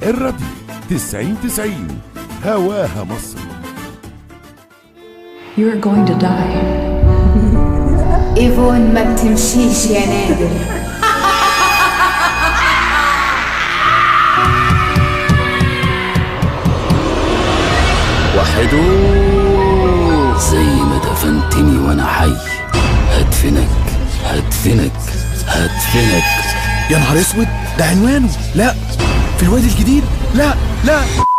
الراديو 90 90 هواها مصر You're going to die. ايفون ما بتمشيش يا نادر وحدو زي ما دفنتني وانا حي هدفنك هدفنك هدفنك يا نهار اسود ده عنوانه لا في الوادي الجديد لا لا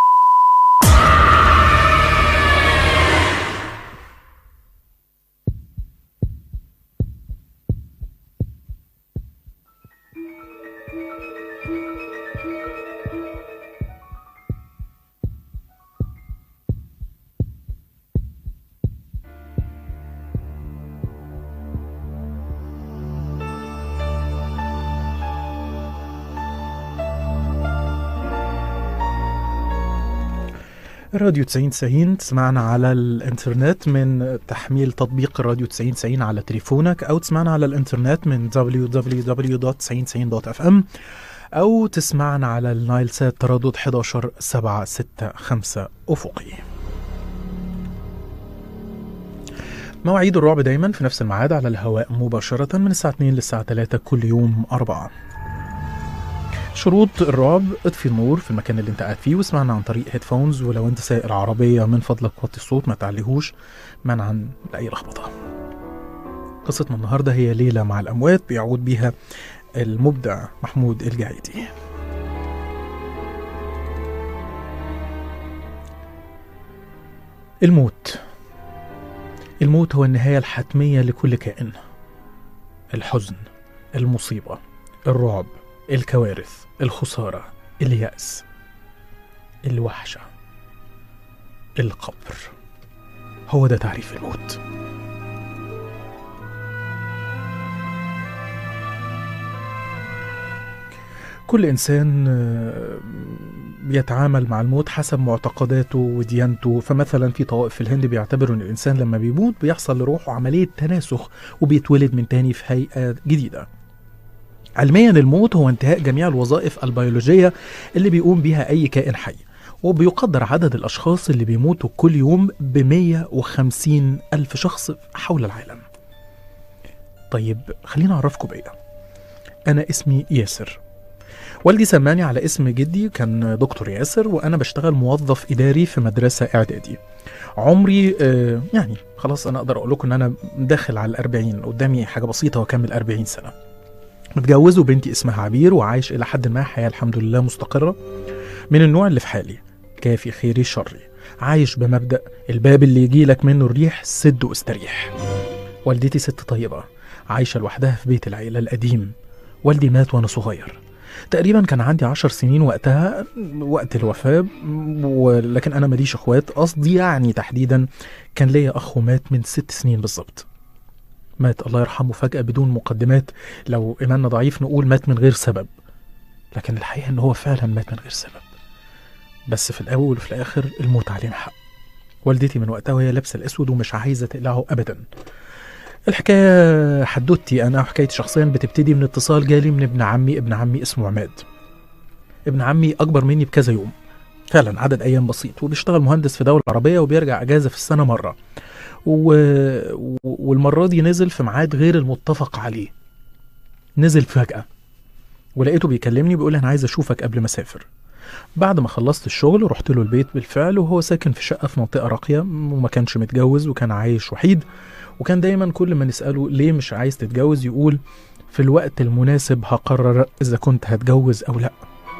راديو 90 90 تسمعنا على الانترنت من تحميل تطبيق راديو 90 90 على تليفونك او تسمعنا على الانترنت من www.9090.fm او تسمعنا على النايل سات تردد 11 7 6 5 افقي مواعيد الرعب دايما في نفس الميعاد على الهواء مباشرة من الساعة 2 للساعة 3 كل يوم أربعة شروط الرعب اطفي النور في المكان اللي انت قاعد فيه واسمعنا عن طريق هيدفونز ولو انت سائق العربية من فضلك وطي الصوت ما تعليهوش منعا لأي لخبطة قصتنا النهاردة هي ليلة مع الأموات بيعود بيها المبدع محمود الجعيدي الموت الموت هو النهاية الحتمية لكل كائن الحزن المصيبة الرعب الكوارث الخسارة اليأس الوحشة القبر هو ده تعريف الموت كل إنسان آه، بيتعامل مع الموت حسب معتقداته وديانته فمثلا في طوائف في الهند بيعتبروا ان الانسان لما بيموت بيحصل لروحه عمليه تناسخ وبيتولد من تاني في هيئه جديده علميا الموت هو انتهاء جميع الوظائف البيولوجية اللي بيقوم بيها أي كائن حي وبيقدر عدد الأشخاص اللي بيموتوا كل يوم ب 150 ألف شخص حول العالم طيب خلينا أعرفكم بيا أنا اسمي ياسر والدي سماني على اسم جدي كان دكتور ياسر وأنا بشتغل موظف إداري في مدرسة إعدادي عمري آه، يعني خلاص أنا أقدر أقول لكم إن أنا داخل على الأربعين قدامي حاجة بسيطة وأكمل أربعين سنة متجوز وبنتي اسمها عبير وعايش إلى حد ما حياة الحمد لله مستقرة من النوع اللي في حالي كافي خيري شري عايش بمبدأ الباب اللي يجي لك منه الريح سد واستريح والدتي ست طيبة عايشة لوحدها في بيت العيلة القديم والدي مات وأنا صغير تقريبا كان عندي عشر سنين وقتها وقت الوفاة ولكن أنا ماليش أخوات قصدي يعني تحديدا كان ليا أخ ومات من ست سنين بالظبط مات الله يرحمه فجأة بدون مقدمات لو إيماننا ضعيف نقول مات من غير سبب لكن الحقيقة إن هو فعلا مات من غير سبب بس في الأول وفي الآخر الموت علينا حق والدتي من وقتها وهي لابسة الأسود ومش عايزة تقلعه أبدا الحكاية حدوتي أنا وحكايتي شخصيا بتبتدي من اتصال جالي من ابن عمي ابن عمي اسمه عماد ابن عمي أكبر مني بكذا يوم فعلا عدد أيام بسيط وبيشتغل مهندس في دولة عربية وبيرجع أجازة في السنة مرة و... و- والمرة دي نزل في ميعاد غير المتفق عليه نزل فجأة ولقيته بيكلمني بيقول لي أنا عايز أشوفك قبل ما أسافر بعد ما خلصت الشغل رحت له البيت بالفعل وهو ساكن في شقة في منطقة راقية وما كانش متجوز وكان عايش وحيد وكان دايما كل ما نسأله ليه مش عايز تتجوز يقول في الوقت المناسب هقرر إذا كنت هتجوز أو لأ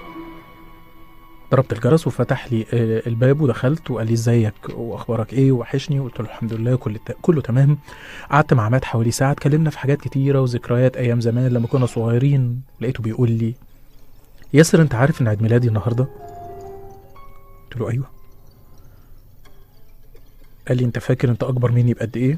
ضربت الجرس وفتح لي آه، الباب ودخلت وقال لي ازيك واخبارك ايه وحشني قلت له الحمد لله كل كله تمام قعدت مع عماد حوالي ساعه اتكلمنا في حاجات كتيره وذكريات ايام زمان لما كنا صغيرين لقيته بيقول لي ياسر انت عارف ان عيد ميلادي النهارده قلت له ايوه قال لي انت فاكر انت اكبر مني بقد ايه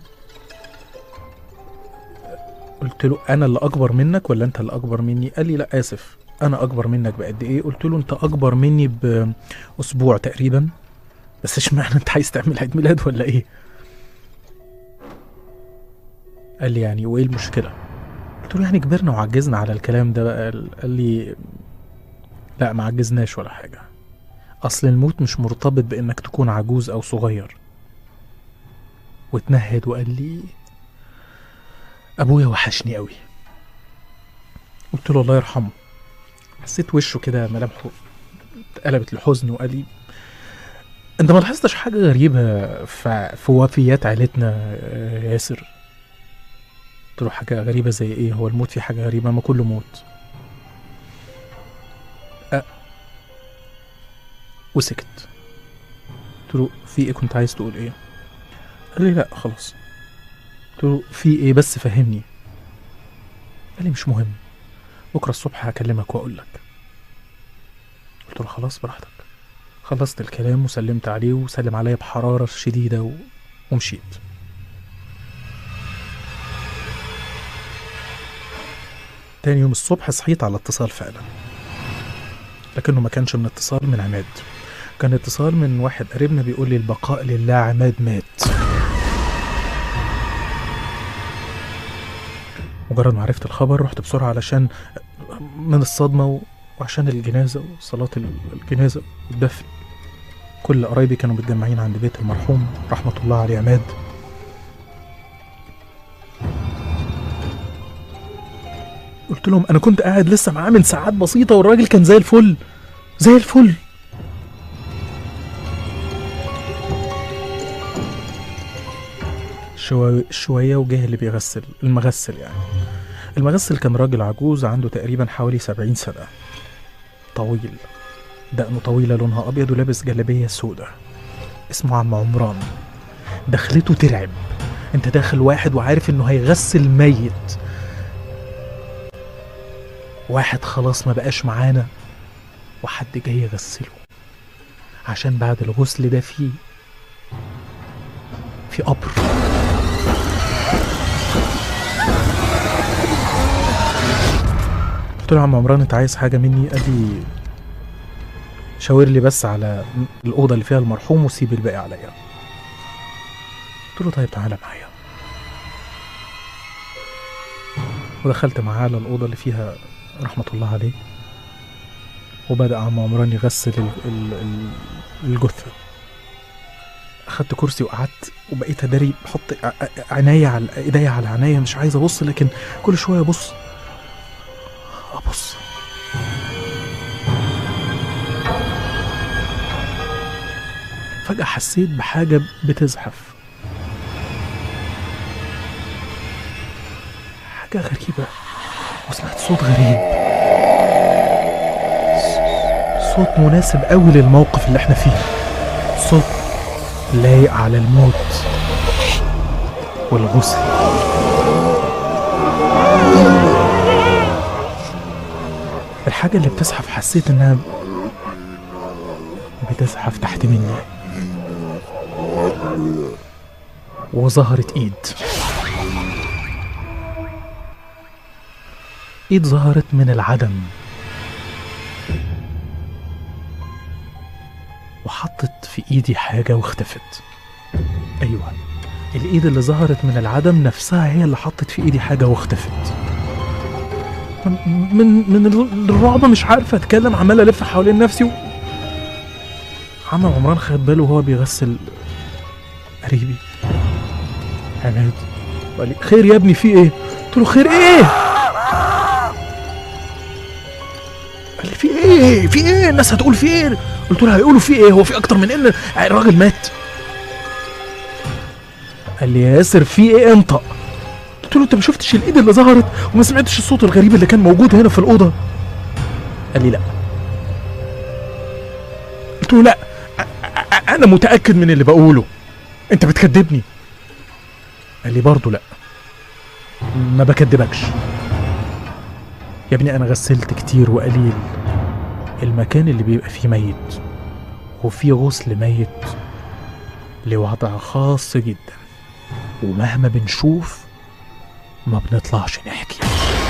قلت له انا اللي اكبر منك ولا انت اللي اكبر مني قال لي لا اسف انا اكبر منك بقد ايه قلت له انت اكبر مني باسبوع تقريبا بس اشمعنى انت عايز تعمل عيد ميلاد ولا ايه قال لي يعني وايه المشكله قلت له يعني كبرنا وعجزنا على الكلام ده بقى قال لي لا ما عجزناش ولا حاجه اصل الموت مش مرتبط بانك تكون عجوز او صغير واتنهد وقال لي ابويا وحشني قوي قلت له الله يرحمه حسيت وشه كده ملامحه اتقلبت لحزن وقال لي انت ما لاحظتش حاجه غريبه في, في وفيات عيلتنا يا ياسر قلت له حاجه غريبه زي ايه هو الموت فيه حاجه غريبه ما كله موت أه. وسكت قلت له في ايه كنت عايز تقول ايه قال لي لا خلاص قلت له في ايه بس فهمني قال لي مش مهم بكره الصبح هكلمك واقول لك قلت له خلاص براحتك خلصت الكلام وسلمت عليه وسلم عليا بحرارة شديدة و... ومشيت تاني يوم الصبح صحيت على اتصال فعلا لكنه ما كانش من اتصال من عماد كان اتصال من واحد قريبنا بيقول لي البقاء لله عماد مات مجرد ما عرفت الخبر رحت بسرعة علشان من الصدمة و... وعشان الجنازة وصلاة الجنازة والدفن كل قرايبي كانوا متجمعين عند بيت المرحوم رحمة الله عليه عماد قلت لهم أنا كنت قاعد لسه معاه من ساعات بسيطة والراجل كان زي الفل زي الفل شوية, شوية وجه اللي بيغسل المغسل يعني المغسل كان راجل عجوز عنده تقريبا حوالي سبعين سنة طويل دقنه طويلة لونها أبيض ولابس جلابية سودة اسمه عم عمران دخلته ترعب انت داخل واحد وعارف انه هيغسل ميت واحد خلاص ما بقاش معانا وحد جاي يغسله عشان بعد الغسل ده فيه في قبر قلت له يا عم عمران انت عايز حاجه مني قال لي شاور لي بس على الاوضه اللي فيها المرحوم وسيب الباقي عليا قلت له طيب تعالى معايا ودخلت معاه على الاوضه اللي فيها رحمه الله عليه وبدا عم عمران يغسل ال ال ال الجثه اخدت كرسي وقعدت وبقيت اداري بحط ع- ع- عينيا على ايديا على عينيا مش عايز ابص لكن كل شويه ابص ابص فجأة حسيت بحاجة بتزحف حاجة غريبة وسمعت صوت غريب ص- صوت مناسب قوي للموقف اللي احنا فيه صوت لايق على الموت والغسل الحاجة اللي بتزحف حسيت انها بتزحف تحت مني وظهرت ايد ايد ظهرت من العدم وحطت في ايدي حاجة واختفت ايوه الايد اللي ظهرت من العدم نفسها هي اللي حطت في ايدي حاجة واختفت من من الرعب مش عارف اتكلم عمال الف حوالين نفسي و... عم عمران خد باله وهو بيغسل قريبي عماد وقال لي خير يا ابني في ايه؟ قلت له خير ايه؟ قال لي في ايه؟ في ايه؟ الناس هتقول في ايه؟ قلت له هيقولوا في ايه؟ هو في اكتر من ان الراجل مات قال لي يا ياسر في ايه انطق؟ قلت له انت ما شفتش الايد اللي ظهرت وما سمعتش الصوت الغريب اللي كان موجود هنا في الاوضه؟ قال لي لا قلت له لا أ- أ- انا متاكد من اللي بقوله انت بتكذبني قال لي برضه لا ما بكدبكش يا ابني انا غسلت كتير وقليل المكان اللي بيبقى فيه ميت وفيه غسل ميت لوضع خاص جدا ومهما بنشوف ما بنطلعش نحكي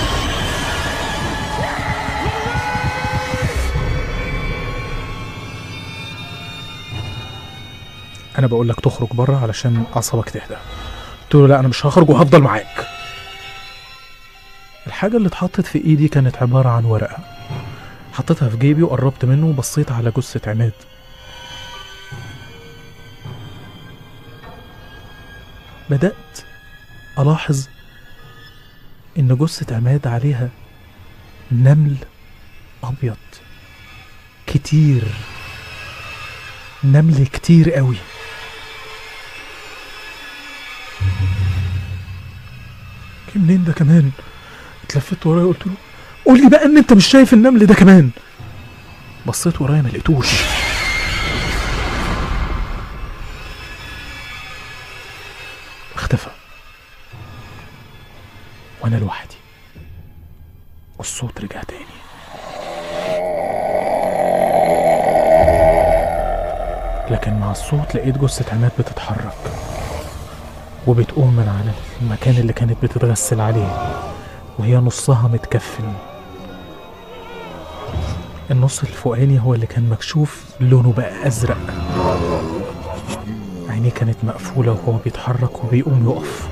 انا بقول لك تخرج بره علشان اعصابك تهدى قلت له لا انا مش هخرج وهفضل معاك الحاجة اللي اتحطت في ايدي كانت عبارة عن ورقة حطيتها في جيبي وقربت منه وبصيت على جثة عماد بدأت ألاحظ إن جثة عماد عليها نمل أبيض كتير نمل كتير قوي جه منين ده كمان اتلفت ورايا وقلت له قول لي بقى ان انت مش شايف النمل ده كمان بصيت ورايا ما لقيتوش اختفى وانا لوحدي والصوت رجع تاني لكن مع الصوت لقيت جثة عماد بتتحرك وبتقوم من على المكان اللي كانت بتتغسل عليه وهي نصها متكفن النص الفوقاني هو اللي كان مكشوف لونه بقى أزرق عينيه كانت مقفولة وهو بيتحرك وبيقوم يقف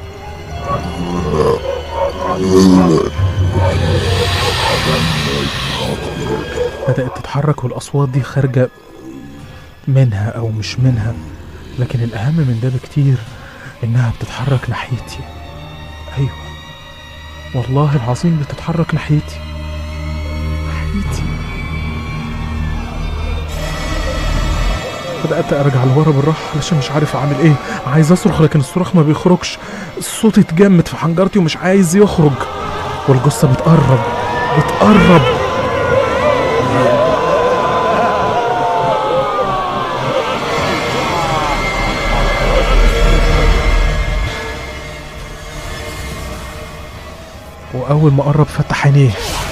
بدأت تتحرك والأصوات دي خارجة منها أو مش منها لكن الأهم من ده بكتير إنها بتتحرك ناحيتي أيوة والله العظيم بتتحرك ناحيتي ناحيتي بدأت أرجع لورا بالراحة علشان مش عارف أعمل إيه عايز أصرخ لكن الصراخ ما بيخرجش الصوت اتجمد في حنجرتي ومش عايز يخرج والجثة بتقرب بتقرب وأول ما قرب فتح عينيه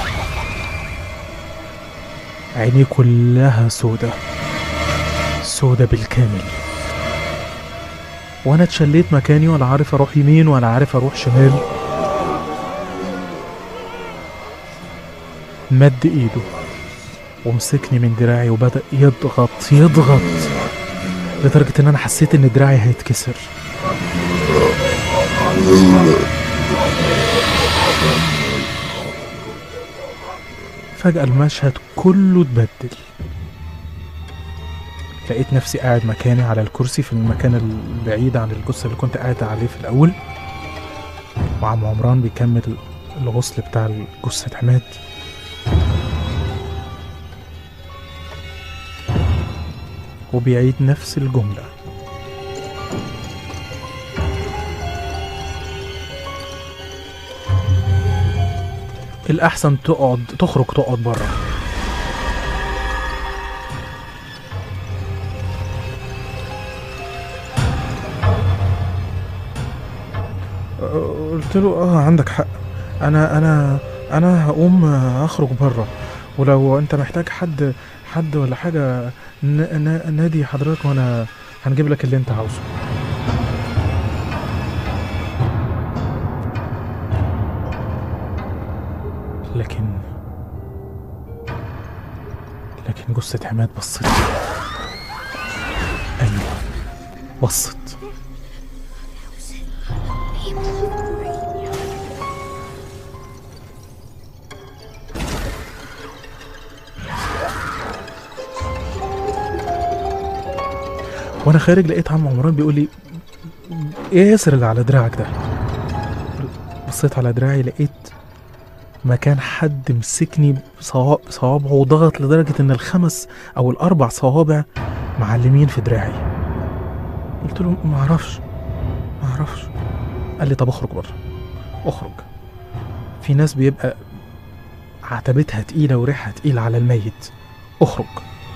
عينيه كلها سودة سودة بالكامل وانا اتشليت مكاني ولا عارف اروح يمين ولا عارف اروح شمال مد ايده ومسكني من دراعي وبدأ يضغط يضغط لدرجة ان انا حسيت ان دراعي هيتكسر فجأة المشهد كله اتبدل لقيت نفسي قاعد مكاني على الكرسي في المكان البعيد عن الجثة اللي كنت قاعد عليه في الأول وعم عمران بيكمل الغسل بتاع جثة عماد وبيعيد نفس الجملة الأحسن تقعد تخرج تقعد بره قلت له اه عندك حق انا انا انا هقوم اخرج بره ولو انت محتاج حد حد ولا حاجه ن- ن- نادي حضرتك وانا هنجيب لك اللي انت عاوزه لكن لكن جثة عماد بصت ايوه بصت وانا خارج لقيت عم عمران بيقول لي ايه ياسر اللي على دراعك ده بصيت على دراعي لقيت مكان حد مسكني بصوا- بصوابعه وضغط لدرجة ان الخمس او الاربع صوابع معلمين في دراعي قلت له ما اعرفش ما اعرفش قال لي طب اخرج بره اخرج في ناس بيبقى عتبتها تقيلة وريحها تقيلة على الميت اخرج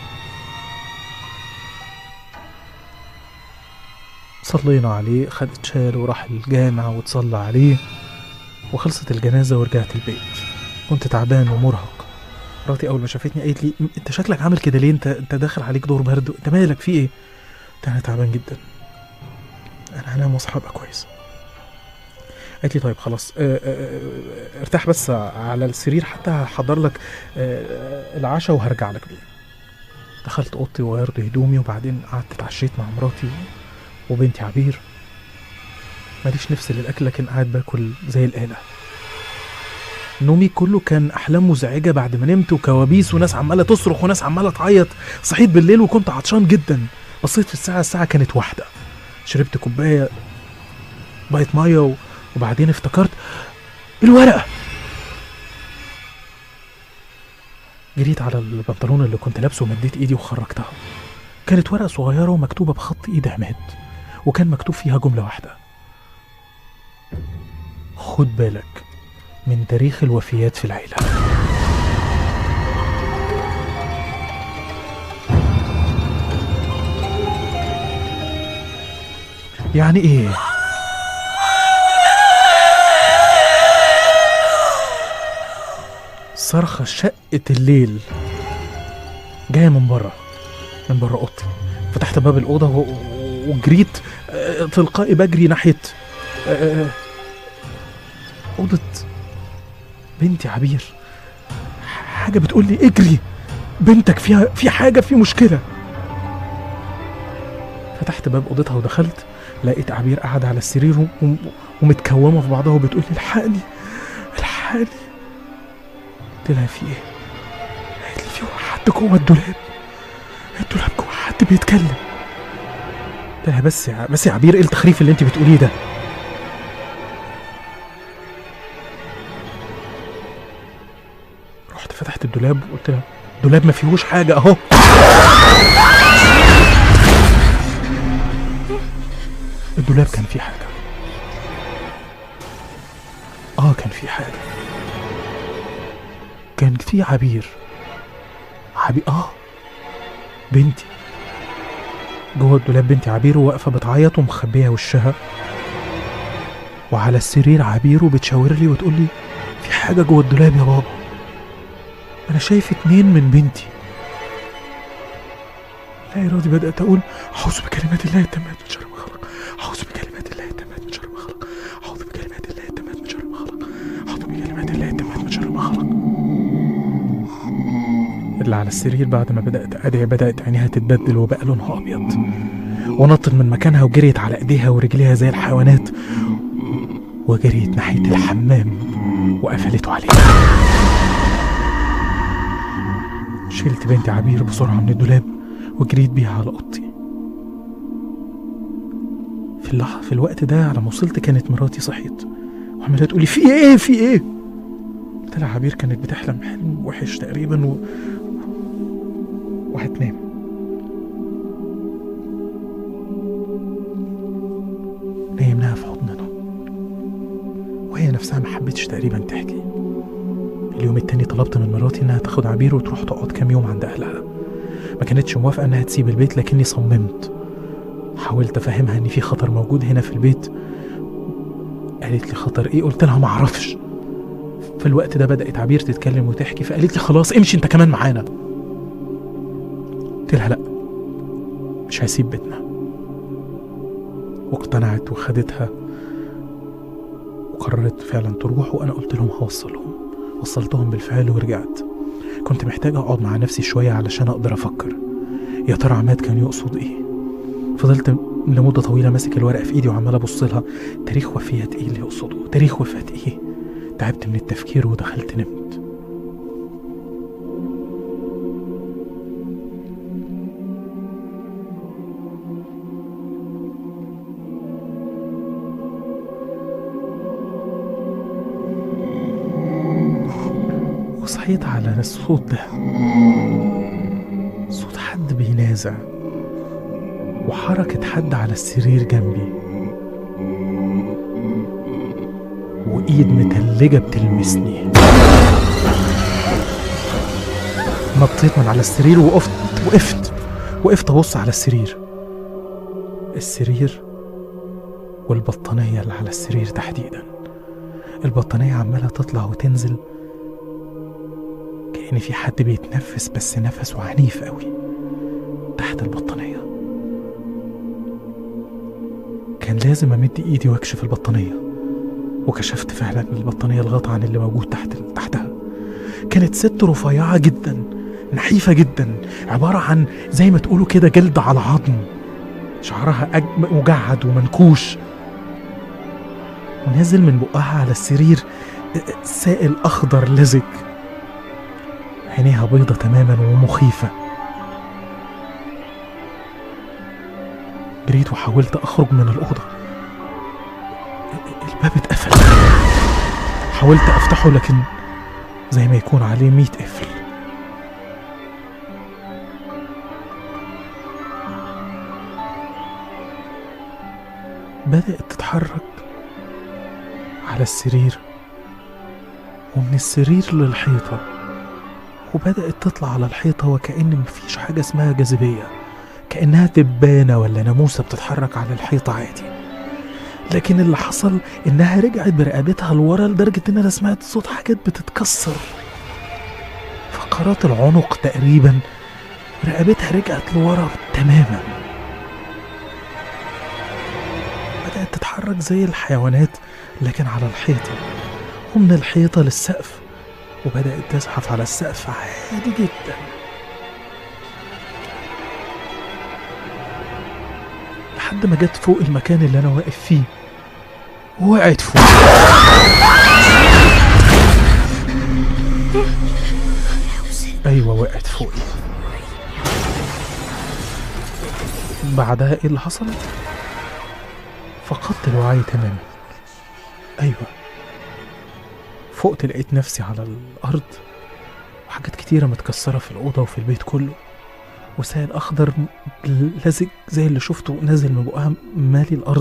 صلينا عليه خد اتشال وراح الجامع وتصلى عليه وخلصت الجنازة ورجعت البيت كنت تعبان ومرهق مراتي أول ما شافتني قالت لي "م- أنت شكلك عامل كده ليه أنت أنت داخل عليك دور برد أنت مالك في إيه؟ قلت أنا تعبان جدا أنا هنام وأصحى أبقى كويس قالت لي طيب خلاص آه، آه، آه، ارتاح بس على السرير حتى هحضر لك آه، العشاء وهرجع لك بيه دخلت اوضتي وغيرت هدومي وبعدين قعدت اتعشيت مع مراتي وبنتي عبير ماليش نفس للاكل لكن قاعد باكل زي الاله نومي كله كان احلام مزعجه بعد ما نمت وكوابيس وناس عماله تصرخ وناس عماله تعيط صحيت بالليل وكنت عطشان جدا بصيت في الساعه الساعه كانت واحده شربت كوبايه بقت ميه و... وبعدين افتكرت الورقه جريت على البنطلون اللي كنت لابسه ومديت ايدي وخرجتها كانت ورقه صغيره ومكتوبه بخط ايد عماد وكان مكتوب فيها جمله واحده خد بالك من تاريخ الوفيات في العيله يعني ايه صرخة شقة الليل جاية من بره من بره اوضتي فتحت باب الأوضة و- و- وجريت آه، تلقائي بجري ناحية آه، آه، أوضة بنتي عبير حاجة بتقول لي اجري بنتك فيها في حاجة في مشكلة فتحت باب أوضتها ودخلت لقيت عبير قاعدة على السرير و- ومتكومة في بعضها وبتقول لي الحقني الحقني قلت لها في ايه؟ قالت لي في حد جوه الدولاب الدولاب جوه حد بيتكلم قلت لها بس يا بس يا عبير ايه التخريف اللي انت بتقوليه ده؟ رحت فتحت الدولاب وقلت لها الدولاب ما فيهوش حاجة اهو الدولاب كان فيه حاجة اه كان فيه حاجة كان في عبير عبير اه بنتي جوه الدولاب بنتي عبير واقفة بتعيط ومخبية وشها وعلى السرير عبير وبتشاور لي وتقول لي في حاجة جوه الدولاب يا بابا أنا شايف اتنين من بنتي لا إرادي بدأت أقول أعوذ بكلمات الله التامات من شر ما خلق أعوذ بكلمات الله التامات من شر ما خلق أعوذ بكلمات الله التامات من شر ما خلق أعوذ بكلمات الله التامات من شر ما خلق اللي على السرير بعد ما بدأت أدعي بدأت عينيها تتبدل وبقى لونها أبيض ونطت من مكانها وجريت على إيديها ورجليها زي الحيوانات وجريت ناحية الحمام وقفلته عليها شلت بنت عبير بسرعة من الدولاب وجريت بيها على أوضتي في اللحظة في الوقت ده على ما وصلت كانت مراتي صحيت وعمالة تقولي في ايه في ايه قلت لها عبير كانت بتحلم حلم وحش تقريبا و... وهتنام نيمناها في حضننا وهي نفسها ما حبتش تقريبا تحكي اليوم التاني طلبت من مراتي انها تاخد عبير وتروح تقعد كام يوم عند اهلها ما كانتش موافقه انها تسيب البيت لكني صممت حاولت افهمها ان في خطر موجود هنا في البيت قالت لي خطر ايه قلت لها ما اعرفش في الوقت ده بدات عبير تتكلم وتحكي فقالت لي خلاص امشي انت كمان معانا قلت لها لا مش هسيب بيتنا واقتنعت وخدتها وقررت فعلا تروح وانا قلت لهم هوصلهم وصلتهم بالفعل ورجعت كنت محتاج اقعد مع نفسي شويه علشان اقدر افكر يا ترى عماد كان يقصد ايه فضلت لمده طويله ماسك الورقه في ايدي وعمال ابص لها تاريخ وفيات ايه اللي يقصده تاريخ وفاه ايه تعبت من التفكير ودخلت نمت وصحيت على الصوت ده صوت حد بينازع وحركة حد على السرير جنبي وإيد متلجة بتلمسني نطيت من على السرير وقفت وقفت وقفت أبص على السرير السرير والبطانية اللي على السرير تحديدا البطانية عمالة تطلع وتنزل كأن في حد بيتنفس بس نفسه عنيف قوي تحت البطانية كان لازم أمد إيدي وأكشف البطانية وكشفت فعلا البطانية الغطا عن اللي موجود تحت تحتها كانت ست رفيعة جدا نحيفة جدا عبارة عن زي ما تقولوا كده جلد على عظم شعرها أج... مجعد ومنكوش ونازل من بقها على السرير سائل أخضر لزج عينيها بيضة تماما ومخيفة جريت وحاولت أخرج من الأوضة الباب اتقفل حاولت افتحه لكن زي ما يكون عليه ميت قفل بدأت تتحرك على السرير ومن السرير للحيطة وبدأت تطلع على الحيطة وكأن مفيش حاجة اسمها جاذبية كأنها دبانة ولا ناموسة بتتحرك على الحيطة عادي لكن اللي حصل إنها رجعت برقبتها لورا لدرجة إن أنا سمعت صوت حاجات بتتكسر فقرات العنق تقريبا رقبتها رجعت لورا تماما بدأت تتحرك زي الحيوانات لكن على الحيطة ومن الحيطة للسقف وبدأت تزحف على السقف عادي جدا لحد ما جت فوق المكان اللي أنا واقف فيه وقعت فوق أيوة وقعت فوقي بعدها إيه اللي حصل؟ فقدت الوعي تماما أيوة فقت لقيت نفسي على الأرض وحاجات كتيرة متكسرة في الأوضة وفي البيت كله وسائل أخضر م- لزج زي اللي شفته نازل من بقها مالي الأرض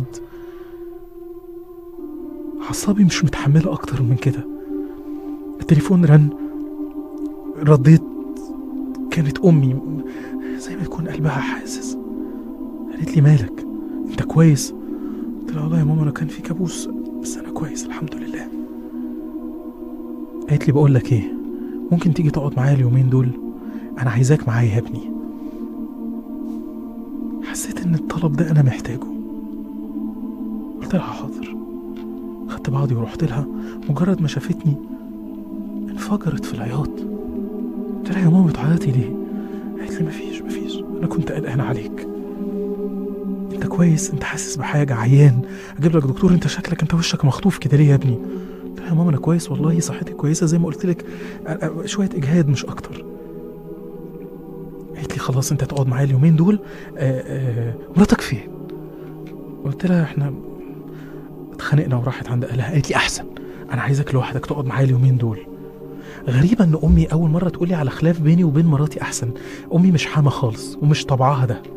أعصابي مش متحملة أكتر من كده التليفون رن رديت كانت أمي زي ما يكون قلبها حاسس قالت لي مالك أنت كويس قلت لها والله يا ماما أنا كان في كابوس بس أنا كويس الحمد لله قالت لي بقول لك إيه ممكن تيجي تقعد معايا اليومين دول أنا عايزاك معايا يا ابني حسيت إن الطلب ده أنا محتاجه قلت لها حاضر خدت بعضي ورحت لها مجرد ما شافتني انفجرت في العياط قلت لها يا ماما بتعيطي ليه؟ قالت لي مفيش مفيش انا كنت قلقان عليك انت كويس انت حاسس بحاجه عيان اجيب لك دكتور انت شكلك انت وشك مخطوف كده ليه يا ابني قلت لها يا ماما انا كويس والله صحتي كويسه زي ما قلت لك أ- أ- شويه اجهاد مش اكتر قالت لي خلاص انت تقعد معايا اليومين دول آه، آه، مراتك فين قلت لها احنا اتخانقنا وراحت عند اهلها قالت لي احسن انا عايزك لوحدك تقعد معايا اليومين دول غريبة ان امي اول مرة تقولي على خلاف بيني وبين مراتي احسن امي مش حامة خالص ومش طبعها ده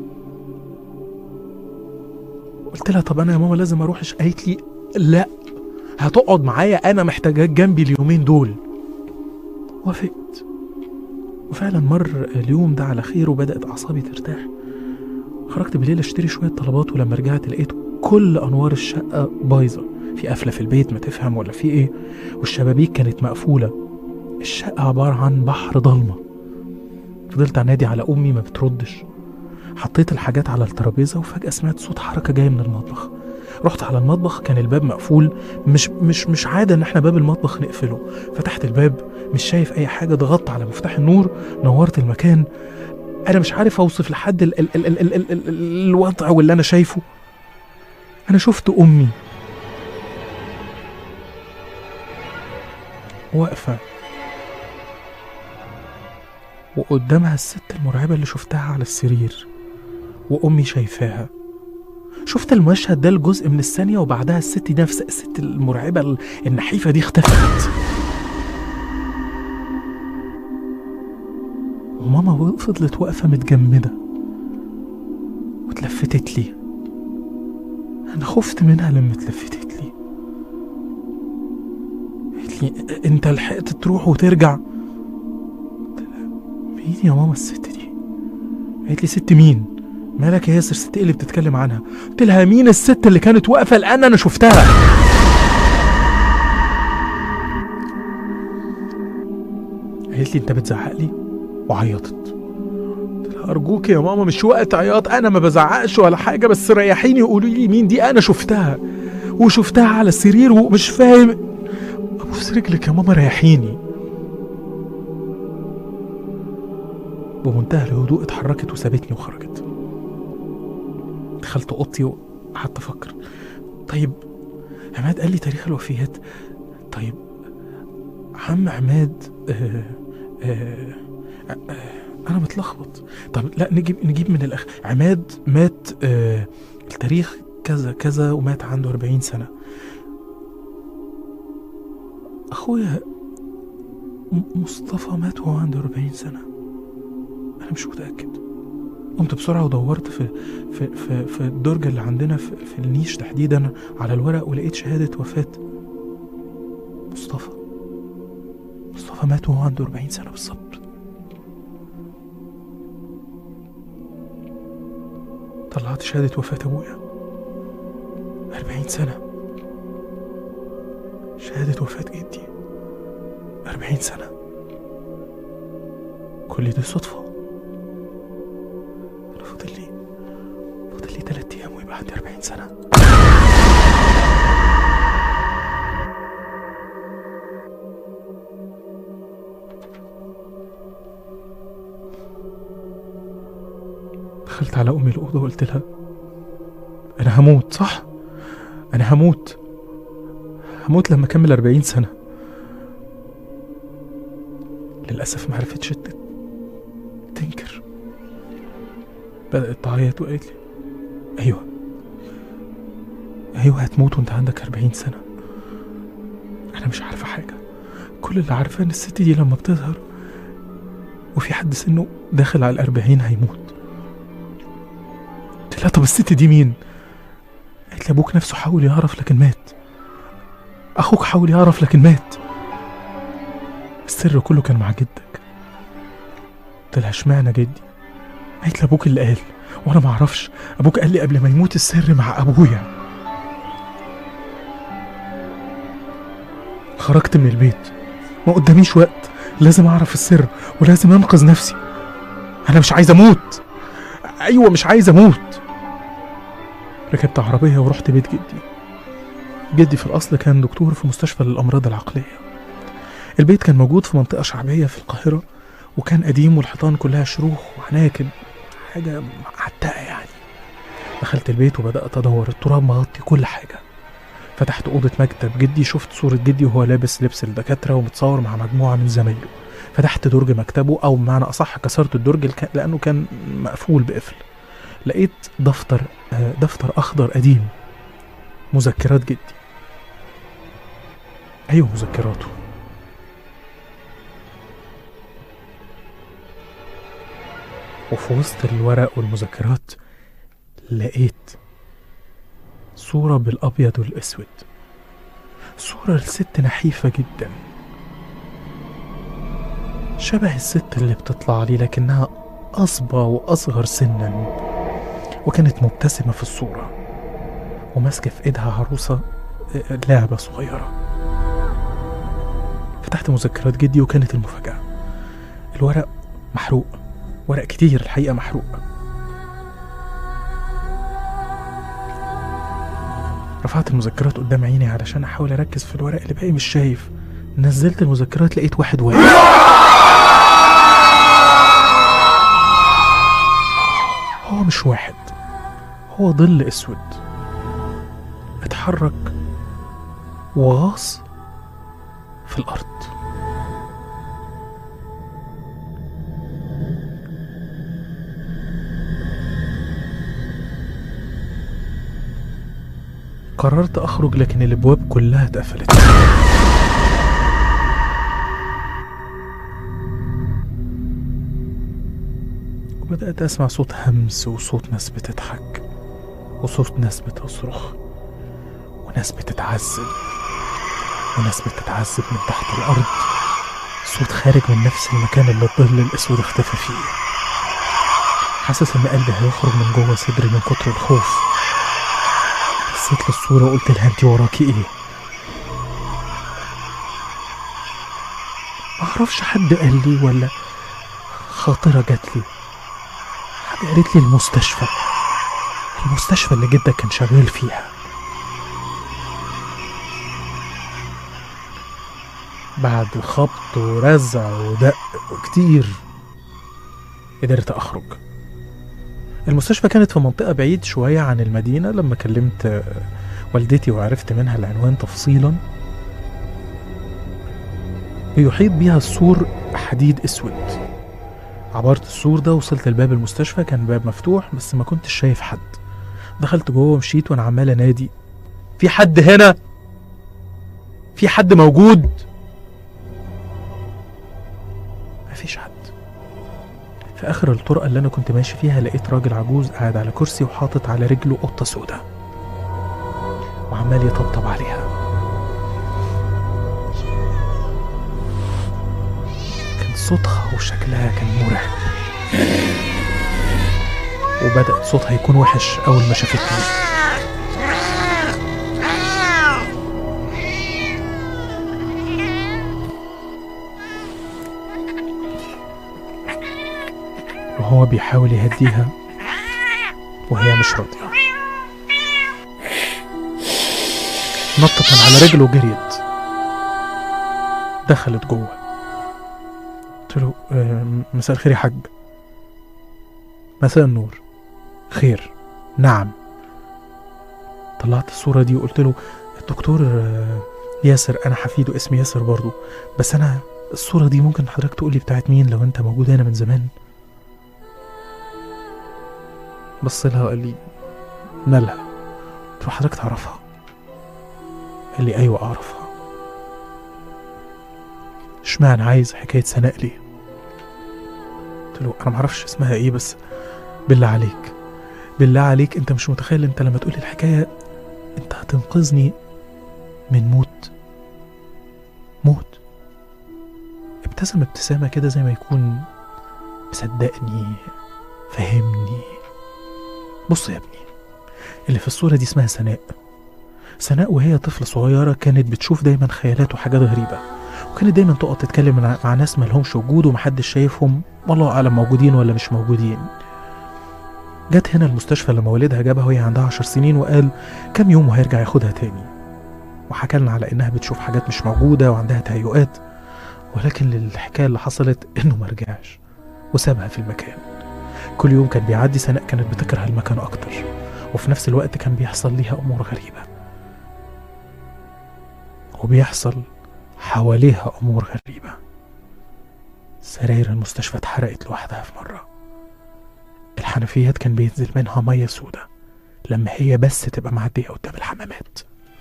قلت لها طب انا يا ماما لازم اروحش قالت لي لا هتقعد معايا انا محتاجاك جنبي اليومين دول وافقت وفعلا مر اليوم ده على خير وبدأت أعصابي ترتاح خرجت بالليل اشتري شوية طلبات ولما رجعت لقيت كل أنوار الشقة بايظة في قفلة في البيت ما تفهم ولا في إيه والشبابيك كانت مقفولة الشقة عبارة عن بحر ضلمة فضلت أنادي على أمي ما بتردش حطيت الحاجات على الترابيزة وفجأة سمعت صوت حركة جاية من المطبخ رحت على المطبخ كان الباب مقفول مش مش مش عادة ان احنا باب المطبخ نقفله فتحت الباب مش شايف اي حاجة ضغطت على مفتاح النور نورت المكان انا مش عارف اوصف لحد ال ال ال ال ال ال ال الوضع واللي انا شايفه انا شفت امي واقفة وقدامها الست المرعبة اللي شفتها على السرير وأمي شايفاها شفت المشهد ده الجزء من الثانية وبعدها الست نفس الست المرعبة ال- النحيفة دي اختفت وماما فضلت واقفة متجمدة واتلفتت لي أنا خفت منها لما اتلفتت لي قالت لي أنت لحقت تروح وترجع قلت لها مين يا ماما الست دي قالت لي ست مين مالك يا ياسر الست إيه اللي بتتكلم عنها قلت لها مين الست اللي كانت واقفة الآن أنا شفتها قالت لي أنت بتزعق لي وعيطت قلت لها أرجوك يا ماما مش وقت عياط أنا ما بزعقش ولا حاجة بس ريحيني وقولي لي مين دي أنا شفتها وشفتها على السرير ومش فاهم أبوس رجلك يا ماما ريحيني بمنتهى الهدوء اتحركت وسابتني وخرجت دخلت اوضتي وقعدت افكر طيب عماد قال لي تاريخ الوفيات طيب عم عماد آه آه آه انا متلخبط طب لا نجيب نجيب من الاخ عماد مات آه التاريخ كذا كذا ومات عنده 40 سنه اخويا م- مصطفى مات وهو عنده 40 سنه انا مش متاكد قمت بسرعه ودورت في في في, في الدرج اللي عندنا في, في النيش تحديدا على الورق ولقيت شهاده وفاه مصطفى مصطفى مات وهو عنده 40 سنه بالظبط طلعت شهاده وفاه ابويا 40 سنه شهاده وفاه جدي 40 سنه كل دي صدفه انا فاضل لي فاضل لي 3 ايام ويبقى عندي 40 سنه دخلت على امي الاوضه وقلت لها انا هموت صح انا هموت هموت لما اكمل 40 سنه للاسف ما عرفتش ت- تنكر بدات تعيط وقالت لي ايوه ايوه هتموت وانت عندك 40 سنه انا مش عارفه حاجه كل اللي عارفاه ان الست دي لما بتظهر وفي حد سنه داخل على الأربعين هيموت قلت لها طب الست دي مين؟ قالت لي أبوك نفسه حاول يعرف لكن مات أخوك حاول يعرف لكن مات السر كله كان مع جدك قلت لها اشمعنى جدي؟ قالت لي أبوك اللي قال وأنا معرفش أبوك قال لي قبل ما يموت السر مع أبويا خرجت من البيت ما قداميش وقت لازم اعرف السر ولازم انقذ نفسي انا مش عايز اموت ايوه مش عايز اموت ركبت عربيه ورحت بيت جدي جدي في الاصل كان دكتور في مستشفى للامراض العقليه البيت كان موجود في منطقه شعبيه في القاهره وكان قديم والحيطان كلها شروخ وعناكب حاجه معتقه يعني دخلت البيت وبدات ادور التراب مغطي كل حاجه فتحت أوضة مكتب جدي شفت صورة جدي وهو لابس لبس الدكاترة ومتصور مع مجموعة من زمايله فتحت درج مكتبه أو بمعنى أصح كسرت الدرج الك- لأنه كان مقفول بقفل لقيت دفتر آه، دفتر أخضر قديم مذكرات جدي أيوه مذكراته وفي وسط الورق والمذكرات لقيت صورة بالأبيض والأسود صورة لست نحيفة جدا شبه الست اللي بتطلع لي لكنها أصبى وأصغر سنا وكانت مبتسمة في الصورة وماسكة في إيدها عروسة آه، لعبة صغيرة فتحت مذكرات جدي وكانت المفاجأة الورق محروق ورق كتير الحقيقة محروق رفعت المذكرات قدام عيني علشان احاول اركز في الورق اللي باقي مش شايف نزلت المذكرات لقيت واحد واقف هو مش واحد هو ظل اسود اتحرك وغاص في الارض قررت اخرج لكن الابواب كلها اتقفلت وبدات اسمع صوت همس وصوت ناس بتضحك وصوت ناس بتصرخ وناس بتتعذب وناس بتتعذب من تحت الارض صوت خارج من نفس المكان اللي الظل الاسود اختفى فيه حاسس ان قلبي هيخرج من جوه صدري من كتر الخوف بصيت للصورة وقلت لها انت وراكي ايه معرفش حد قال لي ولا خاطرة جات لي حاجة قالت لي المستشفى المستشفى اللي جدك كان شغال فيها بعد خبط ورزع ودق وكتير قدرت أخرج المستشفى كانت في منطقة بعيد شوية عن المدينة لما كلمت آه، والدتي وعرفت منها العنوان تفصيلا بيحيط بيها السور حديد اسود عبرت السور ده وصلت لباب المستشفى كان باب مفتوح بس ما كنتش شايف حد دخلت جوه ومشيت وانا عمال انادي في حد هنا في حد موجود في آخر الطرقة اللي أنا كنت ماشي فيها لقيت راجل عجوز قاعد على كرسي وحاطط على رجله قطة سودا وعمال يطبطب عليها كان صوتها وشكلها كان مرعب وبدأ صوتها يكون وحش أول ما شافتني وهو بيحاول يهديها وهي مش راضية نطت من على رجله وجريت دخلت جوه قلت له "آه، مساء الخير يا حاج مساء النور خير نعم طلعت الصورة دي وقلت له الدكتور آه، ياسر أنا حفيده اسمي ياسر برضو بس أنا الصورة دي ممكن حضرتك تقولي بتاعت مين لو أنت موجود هنا من زمان بص لها وقال لي مالها قلت له حضرتك تعرفها قال لي ايوه اعرفها اشمعنى عايز حكايه سناء ليه قلت له انا معرفش اسمها ايه بس بالله عليك بالله عليك انت مش متخيل انت لما تقولي الحكايه انت هتنقذني من موت موت ابتسم ابتسامه كده زي ما يكون مصدقني فهمني بص يا ابني اللي في الصورة دي اسمها سناء سناء وهي طفلة صغيرة كانت بتشوف دايما خيالات وحاجات غريبة وكانت دايما تقعد تتكلم مع- مع ناس مالهمش وجود ومحدش شايفهم والله أعلم موجودين ولا مش موجودين جت هنا المستشفى لما والدها جابها وهي عندها عشر سنين وقال كام يوم وهيرجع ياخدها تاني وحكى لنا على إنها بتشوف حاجات مش موجودة وعندها تهيؤات ولكن الحكاية اللي حصلت إنه مرجعش وسابها في المكان كل يوم كان بيعدي سناء كانت بتكره المكان أكتر وفي نفس الوقت كان بيحصل ليها أمور غريبة وبيحصل حواليها أمور غريبة سراير المستشفى اتحرقت لوحدها في مرة الحنفيات كان بينزل منها مية سودة لما هي بس تبقى معدية قدام الحمامات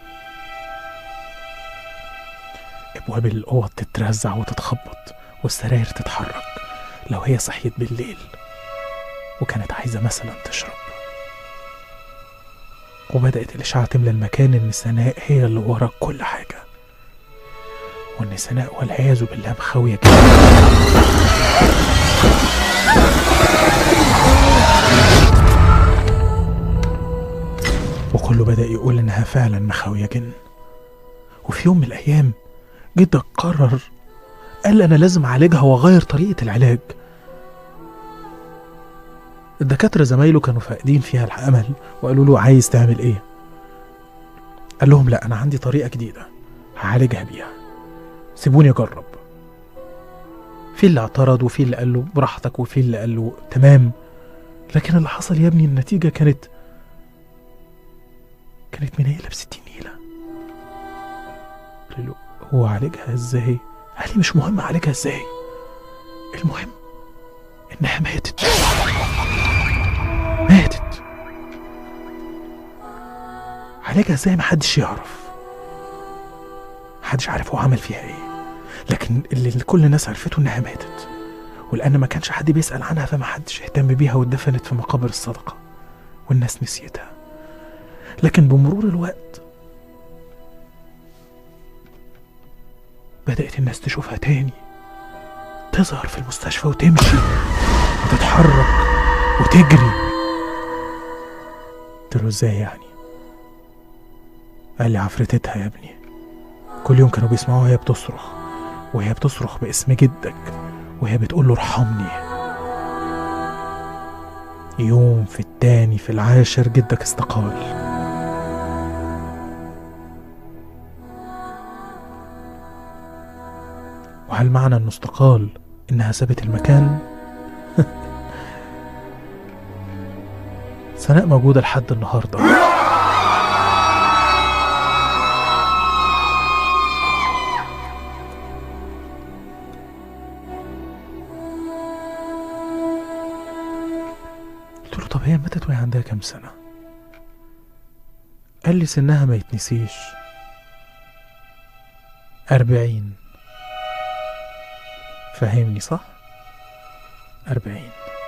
أبواب الأوض تترزع وتتخبط والسراير تتحرك لو هي صحيت بالليل وكانت عايزة مثلا تشرب وبدأت الإشاعة تملى المكان إن سناء هي اللي ورا كل حاجة وإن سناء والعياذ بالله مخاوية جدا وكله بدأ يقول إنها فعلا مخاوية جن وفي يوم من الأيام جدك قرر قال أنا لازم أعالجها وأغير طريقة العلاج الدكاترة زمايله كانوا فاقدين فيها الأمل وقالوا له عايز تعمل إيه؟ قال لهم لا أنا عندي طريقة جديدة هعالجها بيها سيبوني أجرب في اللي اعترض وفي اللي قال له براحتك وفي اللي قال له تمام لكن اللي حصل يا ابني النتيجة كانت كانت منيلة بستين نيلة قلت له هو عالجها ازاي؟ قال لي مش مهم عالجها ازاي المهم انها ماتت ماتت عالجها ازاي محدش يعرف محدش عارف هو عمل فيها ايه لكن اللي اللي كل الناس عرفته انها ماتت ولان ما كانش حد بيسأل عنها فما حدش اهتم بيها واتدفنت في مقابر الصدقة والناس نسيتها لكن بمرور الوقت بدأت الناس تشوفها تاني تظهر في المستشفى وتمشي وتتحرك وتجري قلت له ازاي يعني قال لي عفرتتها يا ابني كل يوم كانوا بيسمعوها وهي بتصرخ وهي بتصرخ باسم جدك وهي بتقول له ارحمني يوم في التاني في العاشر جدك استقال وهل معنى انه استقال انها سابت المكان سناء موجودة لحد النهاردة قلت له طب هي ماتت وهي عندها كام سنة قال لي سنها ما يتنسيش أربعين فهمني صح؟ أربعين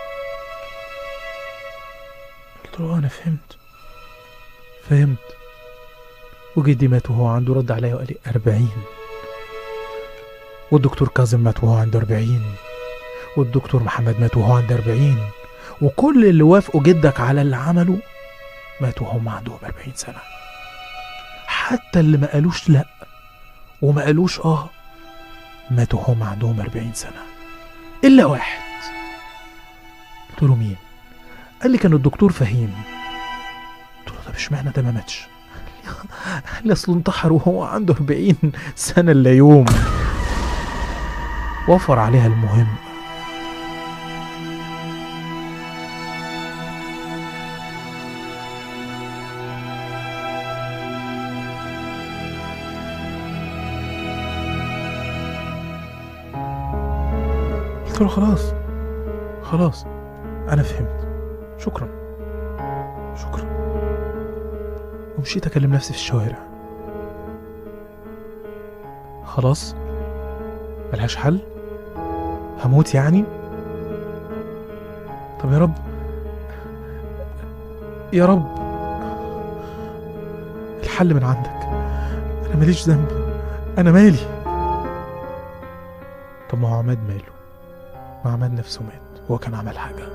قلت له آه، انا فهمت فهمت وجدي مات وهو عنده رد عليا وقال لي أربعين والدكتور كاظم مات وهو عنده أربعين والدكتور محمد مات وهو عنده أربعين وكل اللي وافقوا جدك على اللي عمله ماتوا وهم عندهم أربعين سنة حتى اللي ما قالوش لأ وما قالوش آه ماتوا وهم عندهم أربعين سنة إلا واحد قلت له مين قال لي كان الدكتور فهيم قلت له طب اشمعنى ده ما ماتش قال لي اصله انتحر وهو عنده 40 سنه الا يوم وفر عليها المهم قلت له خلاص خلاص انا فهمت شكرا شكرا ومشيت اكلم نفسي في الشوارع خلاص ملهاش حل هموت يعني طب يا رب يا رب الحل من عندك انا ماليش ذنب انا مالي طب ما هو عماد ماله ما عماد نفسه مات هو كان عمل حاجه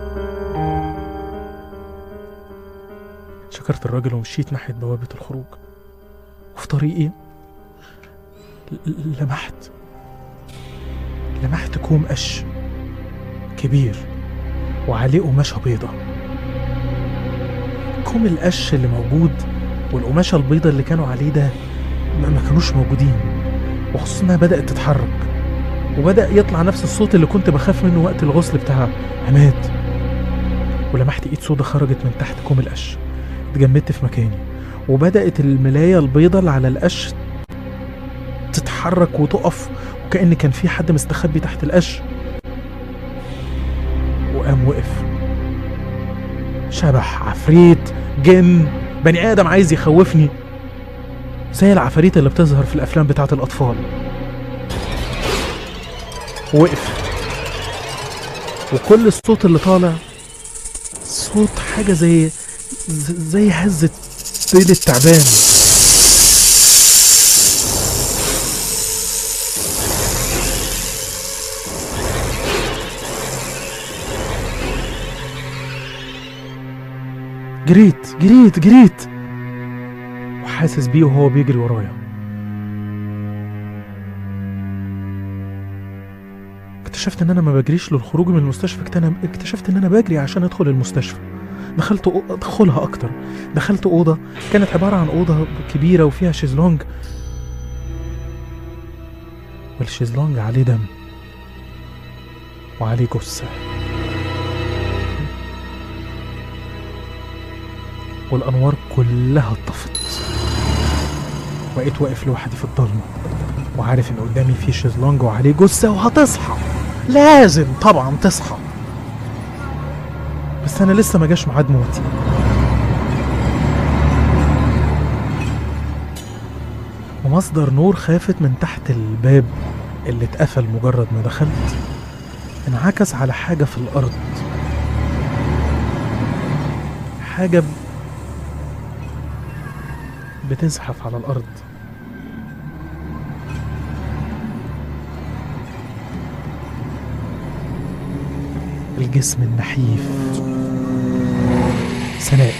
شكرت الراجل ومشيت ناحية بوابة الخروج وفي طريقي ل- لمحت لمحت كوم قش كبير وعليه قماشة بيضة كوم القش اللي موجود والقماشة البيضة اللي كانوا عليه ده ما ما كانوش موجودين وخصوصا انها بدأت تتحرك وبدأ يطلع نفس الصوت اللي كنت بخاف منه وقت الغسل بتاع عماد ولمحت ايد سودا خرجت من تحت كوم القش اتجمدت في مكاني وبدأت الملاية البيضة اللي على القش تتحرك وتقف وكأن كان في حد مستخبي تحت القش وقام وقف شبح عفريت جن بني آدم عايز يخوفني زي العفاريت اللي بتظهر في الأفلام بتاعت الأطفال وقف وكل الصوت اللي طالع صوت حاجة زي ز- زي هزة ديل التعبان جريت جريت جريت وحاسس بيه وهو بيجري ورايا اكتشفت ان انا ما بجريش للخروج من المستشفى اكتنا- اكتشفت ان انا بجري عشان ادخل المستشفى دخلت أو- ادخلها اكتر دخلت اوضه كانت عباره عن اوضه كبيره وفيها شيزلونج والشيزلونج عليه دم وعليه جثه والانوار كلها اتطفت بقيت واقف لوحدي في الضلمه وعارف ان قدامي في شيزلونج وعليه جثه وهتصحى لازم طبعا تصحى بس انا لسه ما جاش ميعاد موتي ومصدر نور خافت من تحت الباب اللي اتقفل مجرد ما دخلت انعكس على حاجة في الأرض حاجة ب- بتزحف على الأرض الجسم النحيف سناء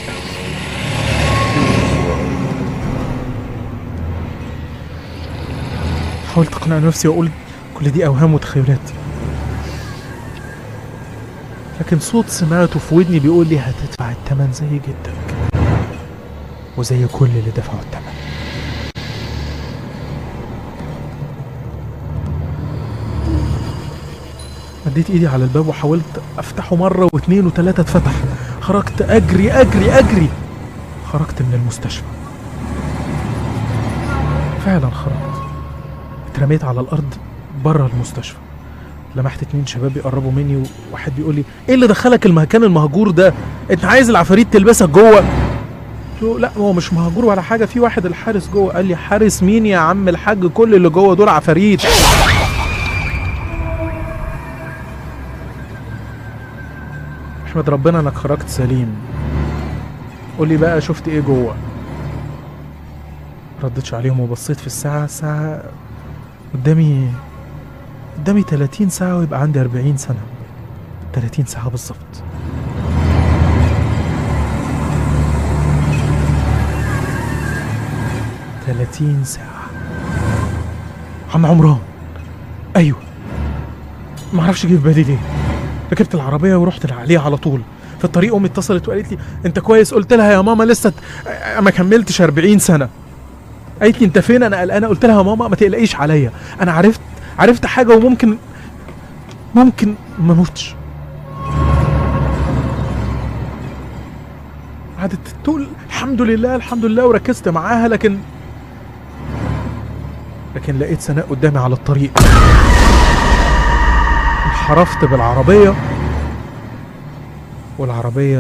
حاولت اقنع نفسي واقول كل دي اوهام وتخيلات لكن صوت سمعته في ودني بيقول لي هتدفع الثمن زي جدك وزي كل اللي دفعوا الثمن مديت ايدي على الباب وحاولت افتحه مره واثنين وثلاثه اتفتح خرجت اجري اجري اجري خرجت من المستشفى فعلا خرجت اترميت على الارض بره المستشفى لمحت اتنين شباب بيقربوا مني وواحد بيقول لي ايه اللي دخلك المكان المهجور ده انت عايز العفاريت تلبسك جوه قلت له لا هو مش مهجور ولا حاجه في واحد الحارس جوه قال لي حارس مين يا عم الحاج كل اللي جوه دول عفاريت احمد ربنا انك خرجت سليم قول لي بقى شفت ايه جوه ردتش عليهم وبصيت في الساعة الساعة قدامي قدامي 30 ساعة ويبقى عندي 40 سنة 30 ساعة بالظبط تلاتين ساعة عم عمران أيوه معرفش جه في بالي ليه ركبت العربية ورحت عليها على طول في الطريق أمي اتصلت وقالت لي أنت كويس قلت لها يا ماما لسه ت- ما كملتش 40 سنة قالت لي أنت فين أنا قلقانة قلت لها يا ماما ما تقلقيش عليا أنا عرفت عرفت حاجة وممكن ممكن ما اموتش قعدت تقول الحمد لله الحمد لله وركزت معاها لكن لكن لقيت سناء قدامي على الطريق انحرفت بالعربية والعربية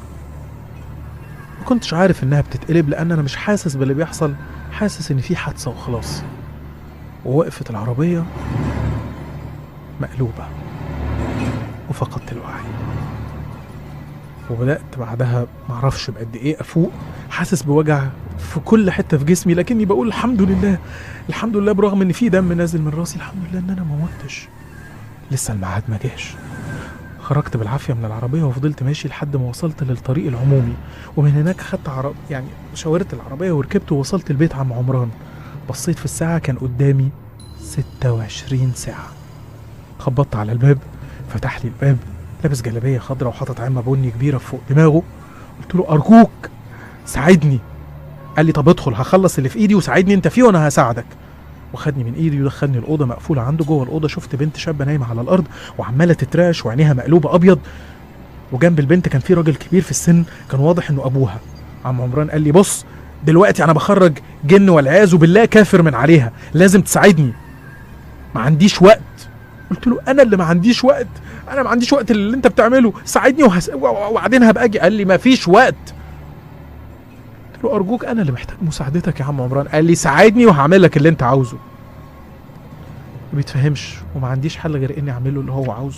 ما كنتش عارف انها بتتقلب لان انا مش حاسس باللي بيحصل حاسس ان في حادثة وخلاص ووقفت العربية مقلوبة وفقدت الوعي وبدأت بعدها معرفش بقد ايه افوق حاسس بوجع في كل حتة في جسمي لكني بقول الحمد لله الحمد لله برغم ان في دم نازل من راسي الحمد لله ان انا ما متش لسه الميعاد ما جاش خرجت بالعافيه من العربيه وفضلت ماشي لحد ما وصلت للطريق العمومي ومن هناك خدت عرب يعني شاورت العربيه وركبت ووصلت البيت عم عمران بصيت في الساعه كان قدامي 26 ساعه خبطت على الباب فتح لي الباب لابس جلابيه خضراء وحاطط عمه بني كبيره فوق دماغه قلت له ارجوك ساعدني قال لي طب ادخل هخلص اللي في ايدي وساعدني انت فيه وانا هساعدك وخدني من ايدي ودخلني الاوضه مقفوله عنده جوه الاوضه شفت بنت شابه نايمه على الارض وعماله تترعش وعينيها مقلوبه ابيض وجنب البنت كان في راجل كبير في السن كان واضح انه ابوها عم عمران قال لي بص دلوقتي انا بخرج جن والعياذ بالله كافر من عليها لازم تساعدني ما عنديش وقت قلت له انا اللي ما عنديش وقت انا ما عنديش وقت اللي انت بتعمله ساعدني وهس... و- و- وبعدين هبقى اجي قال لي ما فيش وقت قلت له ارجوك انا اللي محتاج مساعدتك يا عم عمران قال لي ساعدني وهعمل لك اللي انت عاوزه ما بيتفهمش وما عنديش حل غير اني اعمله اللي هو عاوزه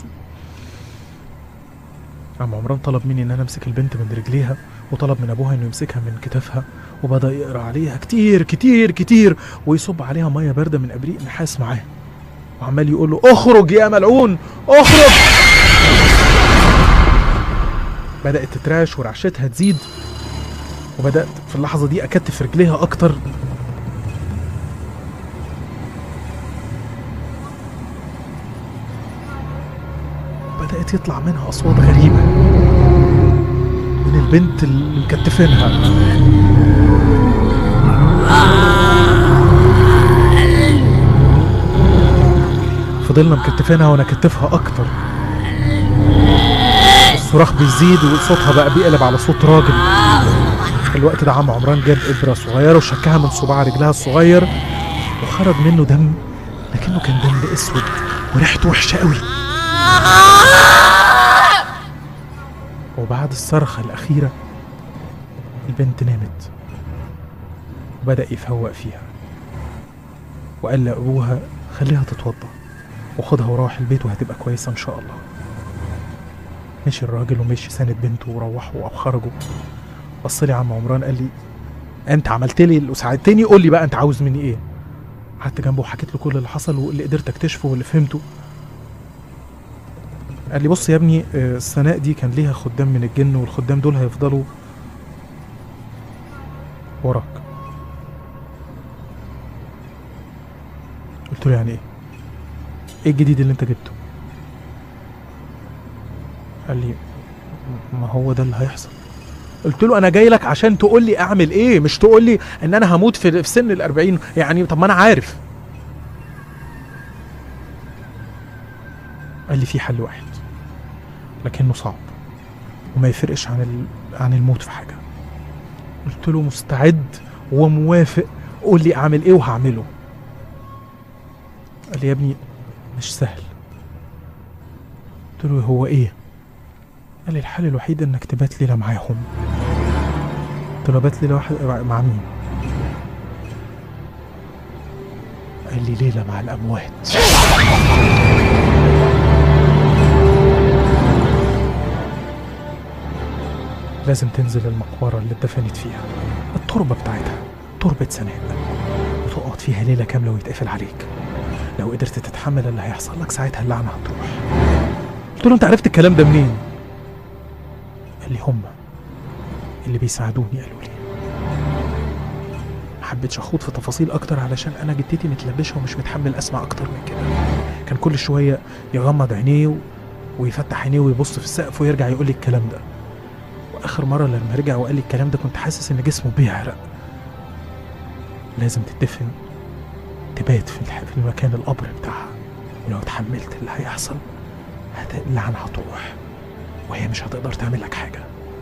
عم عمران طلب مني ان انا امسك البنت من رجليها وطلب من ابوها انه يمسكها من كتافها وبدا يقرا عليها كتير كتير كتير ويصب عليها ميه بارده من ابريق نحاس معاه وعمال يقول له اخرج يا ملعون اخرج بدات تتراش ورعشتها تزيد وبدات في اللحظه دي اكتف رجليها اكتر بدات يطلع منها اصوات غريبه من البنت اللي مكتفينها فضلنا مكتفينها وانا كتفها اكتر الصراخ بيزيد وصوتها بقى بيقلب على صوت راجل في الوقت ده عم عمران جاب ابره صغيره وشكها من صباع رجلها الصغير وخرج منه دم لكنه كان دم اسود وريحته وحشه قوي وبعد الصرخه الاخيره البنت نامت وبدا يفوق فيها وقال لابوها خليها تتوضا وخدها وروح البيت وهتبقى كويسه ان شاء الله مشي الراجل ومشي ساند بنته وروحوا او خرجوا بص لي عم عمران قال لي انت عملت لي وساعدتني قول لي بقى انت عاوز مني ايه قعدت جنبه وحكيت له كل اللي حصل واللي قدرت اكتشفه واللي فهمته قال لي بص يا ابني آه، السناء دي كان ليها خدام من الجن والخدام دول هيفضلوا وراك قلت له يعني ايه ايه الجديد اللي انت جبته قال لي ما هو ده اللي هيحصل قلت له انا جاي لك عشان تقول لي اعمل ايه مش تقول لي ان انا هموت في في سن الأربعين يعني طب ما انا عارف قال لي في حل واحد لكنه صعب وما يفرقش عن ال... عن الموت في حاجه قلت له مستعد وموافق قول لي اعمل ايه وهعمله قال لي يا ابني مش سهل قلت له هو ايه قال لي الحل الوحيد انك تبات ليله معاهم قلت له بات ليله واحد مع مين قال لي ليله مع الاموات لازم تنزل المقبرة اللي اتدفنت فيها التربة بتاعتها تربة سناء وتقعد فيها ليلة كاملة ويتقفل عليك لو قدرت تتحمل اللي هيحصل لك ساعتها اللعنة هتروح قلت له انت عرفت الكلام ده منين قال لي هم اللي بيساعدوني قالوا لي ما حبيتش اخوض في تفاصيل اكتر علشان انا جدتي متلبشه ومش متحمل اسمع اكتر من كده كان كل شويه يغمض عينيه و- ويفتح عينيه ويبص في السقف ويرجع يقول لي الكلام ده واخر مره لما رجع وقال لي الكلام ده كنت حاسس ان جسمه بيعرق لازم تدفن تبات في الح- في المكان القبر بتاعها ولو اتحملت اللي هيحصل هت... اللعنه هتروح وهي مش هتقدر تعمل لك حاجه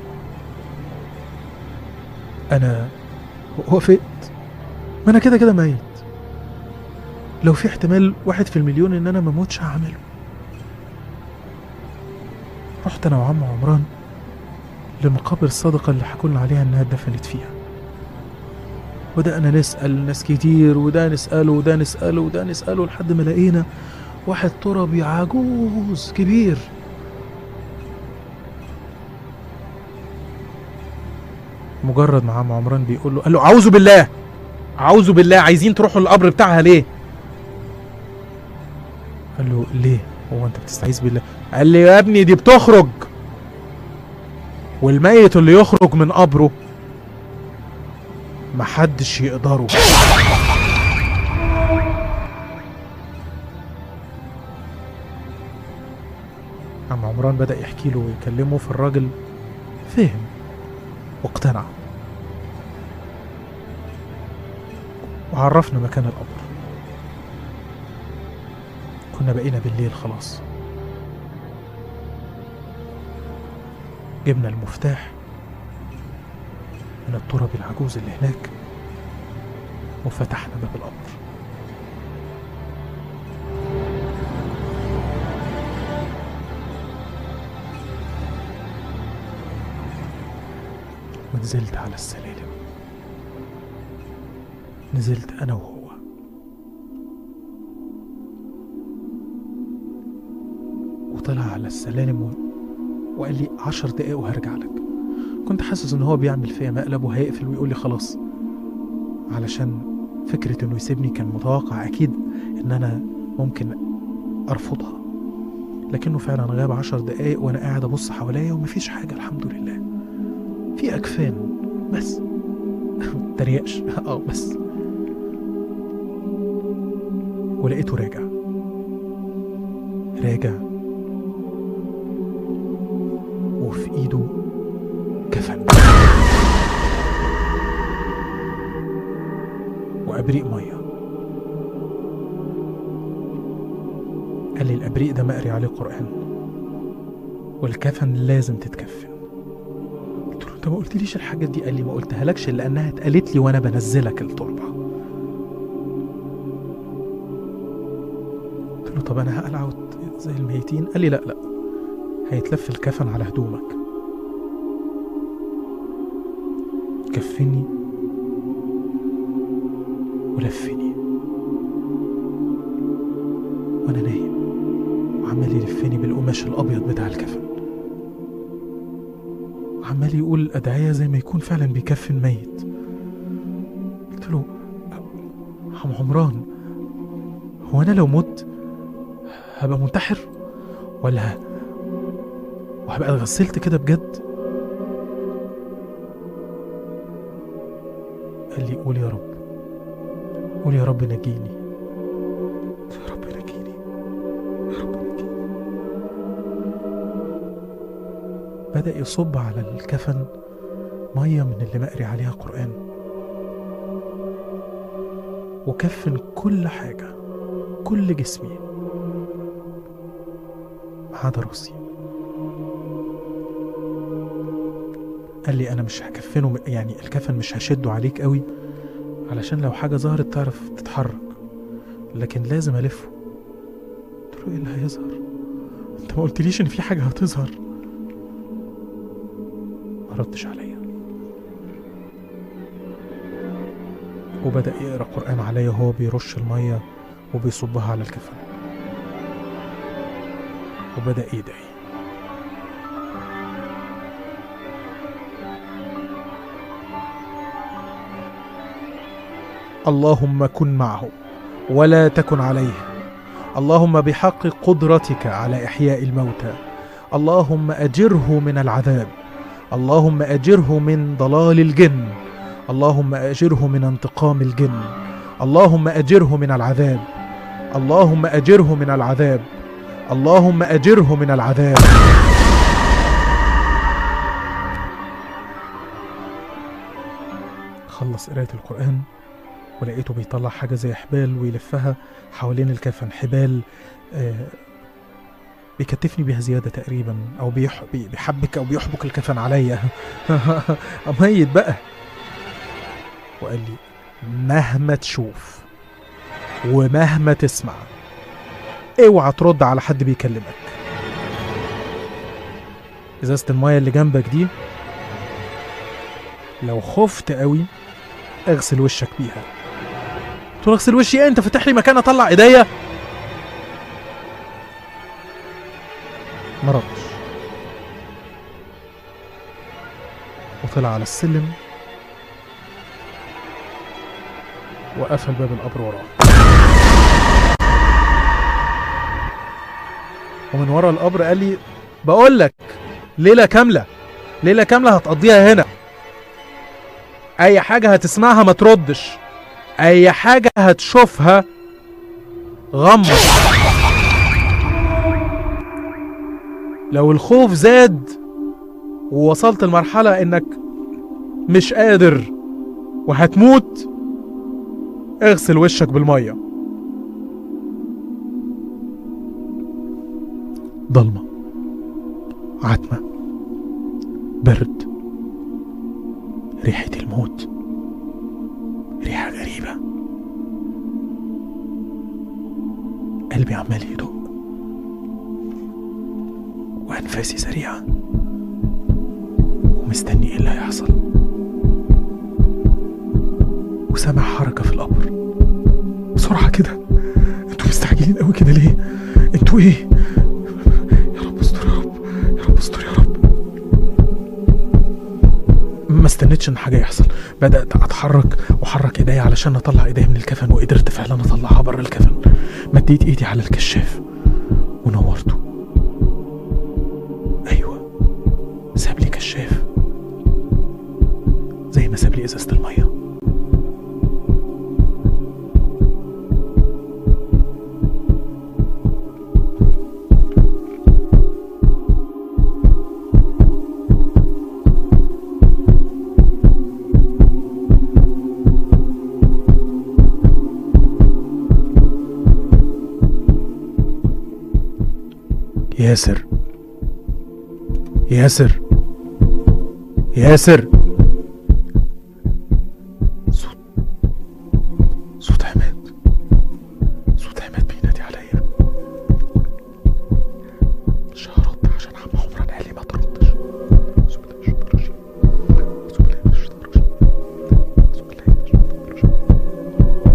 انا وافقت ما انا كده كده ميت لو في احتمال واحد في المليون ان انا ما اموتش هعمله رحت انا وعم عمران لمقابر الصدقة اللي حكولنا عليها انها اتدفنت فيها وده نسأل ناس كتير وده نسأله وده نسأله وده نسأله لحد ما لقينا واحد تربي عجوز كبير مجرد ما عم عمران بيقول له قال له اعوذ بالله اعوذ بالله عايزين تروحوا القبر بتاعها ليه قال له ليه هو انت بتستعيذ بالله قال لي يا ابني دي بتخرج والميت اللي يخرج من قبره محدش يقدره عم عمران بدأ يحكي له ويكلمه فالراجل فهم واقتنع وعرفنا مكان القبر كنا بقينا بالليل خلاص جبنا المفتاح من التراب العجوز اللي هناك وفتحنا باب القبر ونزلت على السلالم نزلت أنا وهو وطلع على السلالم و... وقال لي عشر دقايق وهرجع لك كنت حاسس ان هو بيعمل فيا مقلب وهيقفل ويقول لي خلاص علشان فكرة انه يسيبني كان متوقع اكيد ان انا ممكن ارفضها لكنه فعلا غاب عشر دقايق وانا قاعد ابص حواليا ومفيش حاجة الحمد لله في اكفان بس متريقش اه بس ولقيته راجع راجع وفي ايده كفن وابريق ميه قال لي الابريق ده مقري عليه قران والكفن لازم تتكفن قلت له انت ما قلتليش الحاجات دي قال لي ما قلتها لكش لانها اتقالت لي وانا بنزلك التربه قلت له طب انا هقلع وت- زي الميتين قال لي لا لا هيتلف الكفن على هدومك كفني ولفني وانا نايم وعمال يلفني بالقماش الابيض بتاع الكفن وعمال يقول ادعيه زي ما يكون فعلا بيكفن ميت قلت له عم عمران هو انا لو مت هبقى منتحر ولا وهبقى اتغسلت كده بجد قال لي قول يا رب قول يا رب نجيني قلت يا رب نجيني يا رب نجيني بدأ يصب على الكفن مية من اللي مقري عليها قرآن وكفن كل حاجة كل جسمي ما عدا راسي قال لي انا مش هكفنه م- يعني الكفن مش هشده عليك قوي علشان لو حاجه ظهرت تعرف تتحرك لكن لازم الفه قلت له ايه اللي هيظهر انت ما قلتليش ان في حاجه هتظهر ما ردش عليا وبدا يقرا قران عليا وهو بيرش الميه وبيصبها على الكفن وبدا يدعي اللهم كن معه ولا تكن عليه اللهم بحق قدرتك على احياء الموتى اللهم اجره من العذاب اللهم اجره من ضلال الجن اللهم اجره من انتقام الجن اللهم اجره من العذاب اللهم اجره من العذاب اللهم اجره من العذاب خلص قرايه القران ولقيته بيطلع حاجه زي حبال ويلفها حوالين الكفن حبال آه بيكتفني بيها زياده تقريبا او بيح بي- بيحبك او بيحبك الكفن عليا اميت بقى وقال لي مهما تشوف ومهما تسمع اوعى ترد على حد بيكلمك ازازة المايه اللي جنبك دي لو خفت قوي اغسل وشك بيها قلت له اغسل وشي ايه انت فاتح لي مكان اطلع ايديا ما ردش وطلع على السلم وقفل باب القبر وراه ومن ورا القبر قال لي بقول لك ليله كامله ليله كامله هتقضيها هنا اي حاجه هتسمعها ما تردش اي حاجه هتشوفها غمض لو الخوف زاد ووصلت لمرحله انك مش قادر وهتموت اغسل وشك بالميه ضلمه عتمه برد ريحه الموت ريحه غريبه قلبي عمال يدق وانفاسي سريعه ومستني ايه اللي هيحصل وسامع حركه في القبر بسرعه كده انتوا مستعجلين قوي كده ليه انتوا ايه يا رب استر يا رب يا رب استر يا رب ما استنيتش ان حاجه يحصل بدات اتحرك واحرك ايديا علشان اطلع ايديا من الكفن وقدرت فعلا اطلعها بره الكفن مديت ايدي على الكشاف ونورته ايوه ساب لي كشاف زي ما ساب لي ازازه الميه ياسر ياسر ياسر صوت صوت عماد صوت عماد بينادي عليا مش هرد عشان عم عمران قال لي ما تردش أعوذ بالله من الشيطان الرجيم. أعوذ بالله من الشيطان الرجيم. أعوذ بالله من الشيطان الرجيم.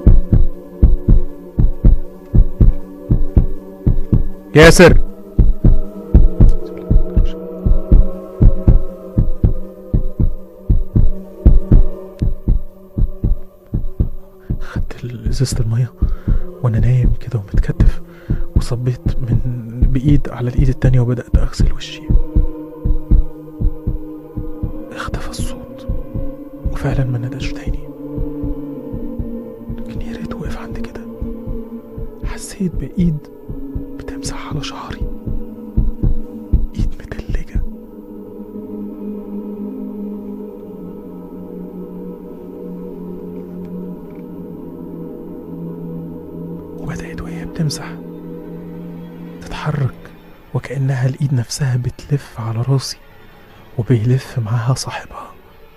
ياسر خدت ازازة المية وانا نايم كده ومتكتف وصبيت من بايد على الايد التانية وبدأت اغسل وشي اختفى الصوت وفعلا ما نداش تاني لكن يا ريت وقف عند كده حسيت بايد بتمسح على شعري ايد متلجة وبدأت وهي بتمسح تتحرك وكأنها الإيد نفسها بتلف على راسي وبيلف معاها صاحبها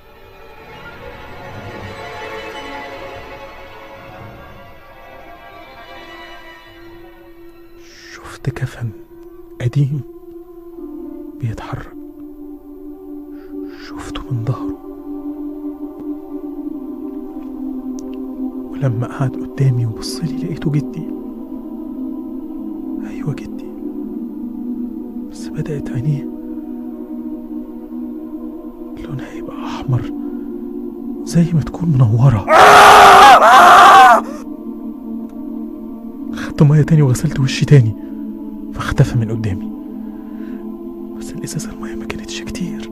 شفت كفن قديم بيتحرك شفته من ظهره ولما قعد قدامي وبصلي لقيته جدي أيوة جدي بس بدأت عينيه لونها يبقى أحمر زي ما تكون منورة خدت مية تاني وغسلت وشي تاني فاختفى من قدامي بس الإزازة المية ما كانتش كتير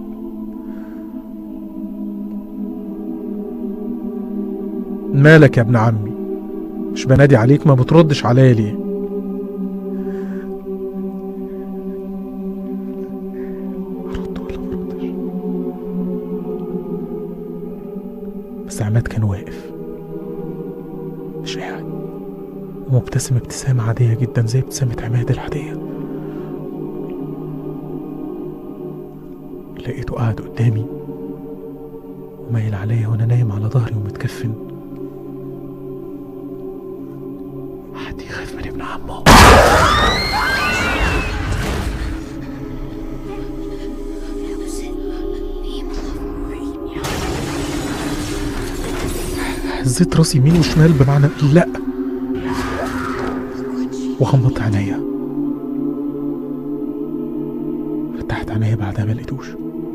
مالك يا ابن عمي مش بنادي عليك ما بتردش عليا ليه أرد ولا ما أردش بس عماد كان واقف مش قاعد ومبتسم ابتسامة عادية جدا زي ابتسامة عماد العادية لقيته قاعد قدامي ومايل عليا وانا نايم على ظهري ومتكفن حد يخاف من ابن عمه هزيت راسي يمين وشمال بمعنى لا وغمضت عينيا فتحت عينيا بعدها ما لقيتوش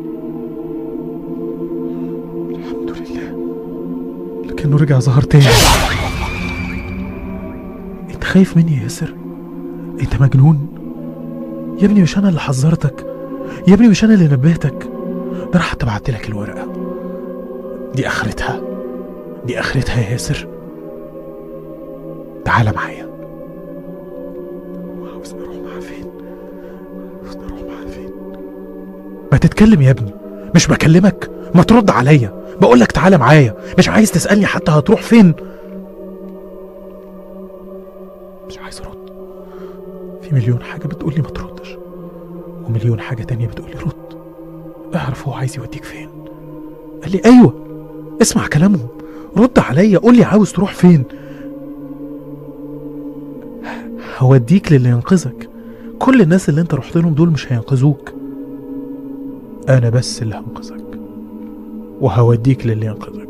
الحمد لله لكنه رجع ظهر تاني انت خايف مني يا ياسر انت مجنون يا ابني مش انا اللي حذرتك يا ابني مش انا اللي نبهتك ده انا حتى بعت لك الورقه دي اخرتها دي اخرتها يا ياسر تعال معايا عاوزني اروح معاه فين عاوزني اروح معاه فين ما تتكلم يا ابني مش بكلمك ما ترد عليا بقول لك تعالى معايا مش عايز تسالني حتى هتروح فين مش عايز ارد في مليون حاجه بتقول لي ما تردش ومليون حاجه تانية بتقول لي رد اعرف هو عايز يوديك فين قال لي ايوه اسمع كلامهم رد عليا قول لي عاوز تروح فين هوديك للي ينقذك كل الناس اللي انت رحت لهم دول مش هينقذوك انا بس اللي هنقذك وهوديك للي ينقذك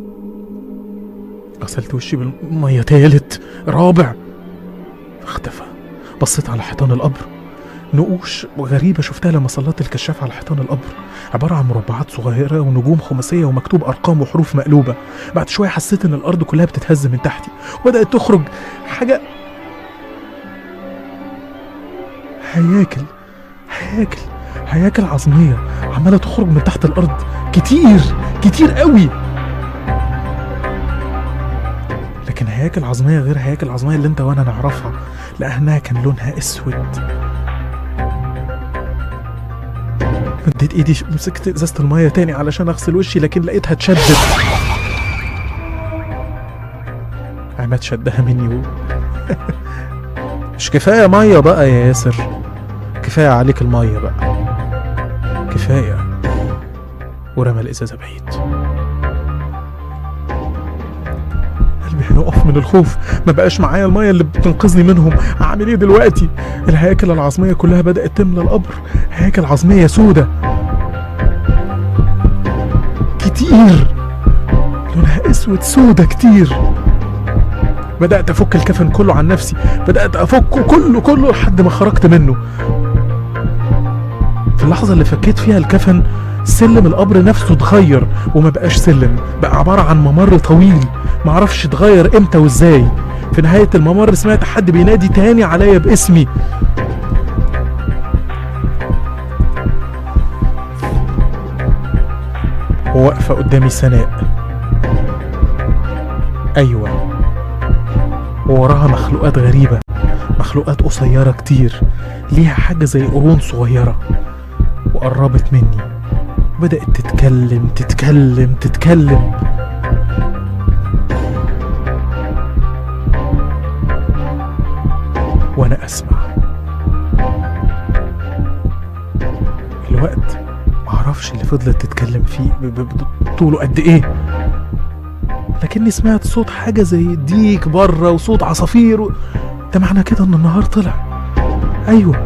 غسلت وشي بالمية تالت رابع اختفى بصيت على حيطان القبر نقوش غريبة شفتها لما سلطت الكشاف على حيطان القبر عبارة عن مربعات صغيرة ونجوم خماسية ومكتوب أرقام وحروف مقلوبة بعد شوية حسيت إن الأرض كلها بتتهز من تحتي وبدأت تخرج حاجة هياكل هياكل هياكل عظمية عمالة تخرج من تحت الأرض كتير كتير قوي لكن هياكل عظمية غير هياكل عظمية اللي انت وانا نعرفها لأنها كان لونها أسود مديت ايدي مسكت ازازة المية تاني علشان اغسل وشي لكن لقيتها اتشدت عماد شدها مني و... مش كفاية مية بقى يا ياسر كفاية عليك المية بقى كفاية ورمى الإزازة بعيد قلبي هيقف من الخوف ما بقاش معايا المية اللي بتنقذني منهم أعمل إيه دلوقتي الهياكل العظمية كلها بدأت تملى القبر هياكل عظمية سودة كتير لونها أسود سودة كتير بدأت أفك الكفن كله عن نفسي بدأت أفكه كله كله لحد ما خرجت منه في اللحظة اللي فكيت فيها الكفن سلم القبر نفسه اتغير وما بقاش سلم بقى عبارة عن ممر طويل معرفش اتغير امتى وازاي في نهاية الممر سمعت حد بينادي تاني عليا باسمي وواقفة قدامي سناء أيوة ووراها مخلوقات غريبة مخلوقات قصيرة كتير ليها حاجة زي قرون صغيرة وقربت مني بدأت تتكلم تتكلم تتكلم وأنا أسمع الوقت معرفش اللي فضلت تتكلم فيه ب- ب- ب- طوله قد إيه لكني سمعت صوت حاجة زي ديك بره وصوت عصافير و... ده معنى كده إن النهار طلع أيوه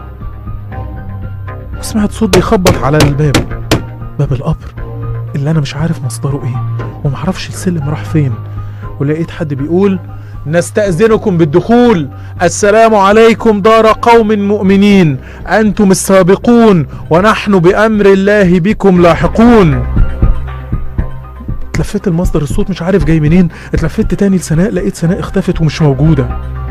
وسمعت صوت بيخبط على الباب باب القبر اللي انا مش عارف مصدره ايه ومعرفش السلم راح فين ولقيت حد بيقول نستأذنكم بالدخول السلام عليكم دار قوم مؤمنين أنتم السابقون ونحن بأمر الله بكم لاحقون اتلفت المصدر الصوت مش عارف جاي منين اتلفت تاني لسناء لقيت سناء اختفت ومش موجودة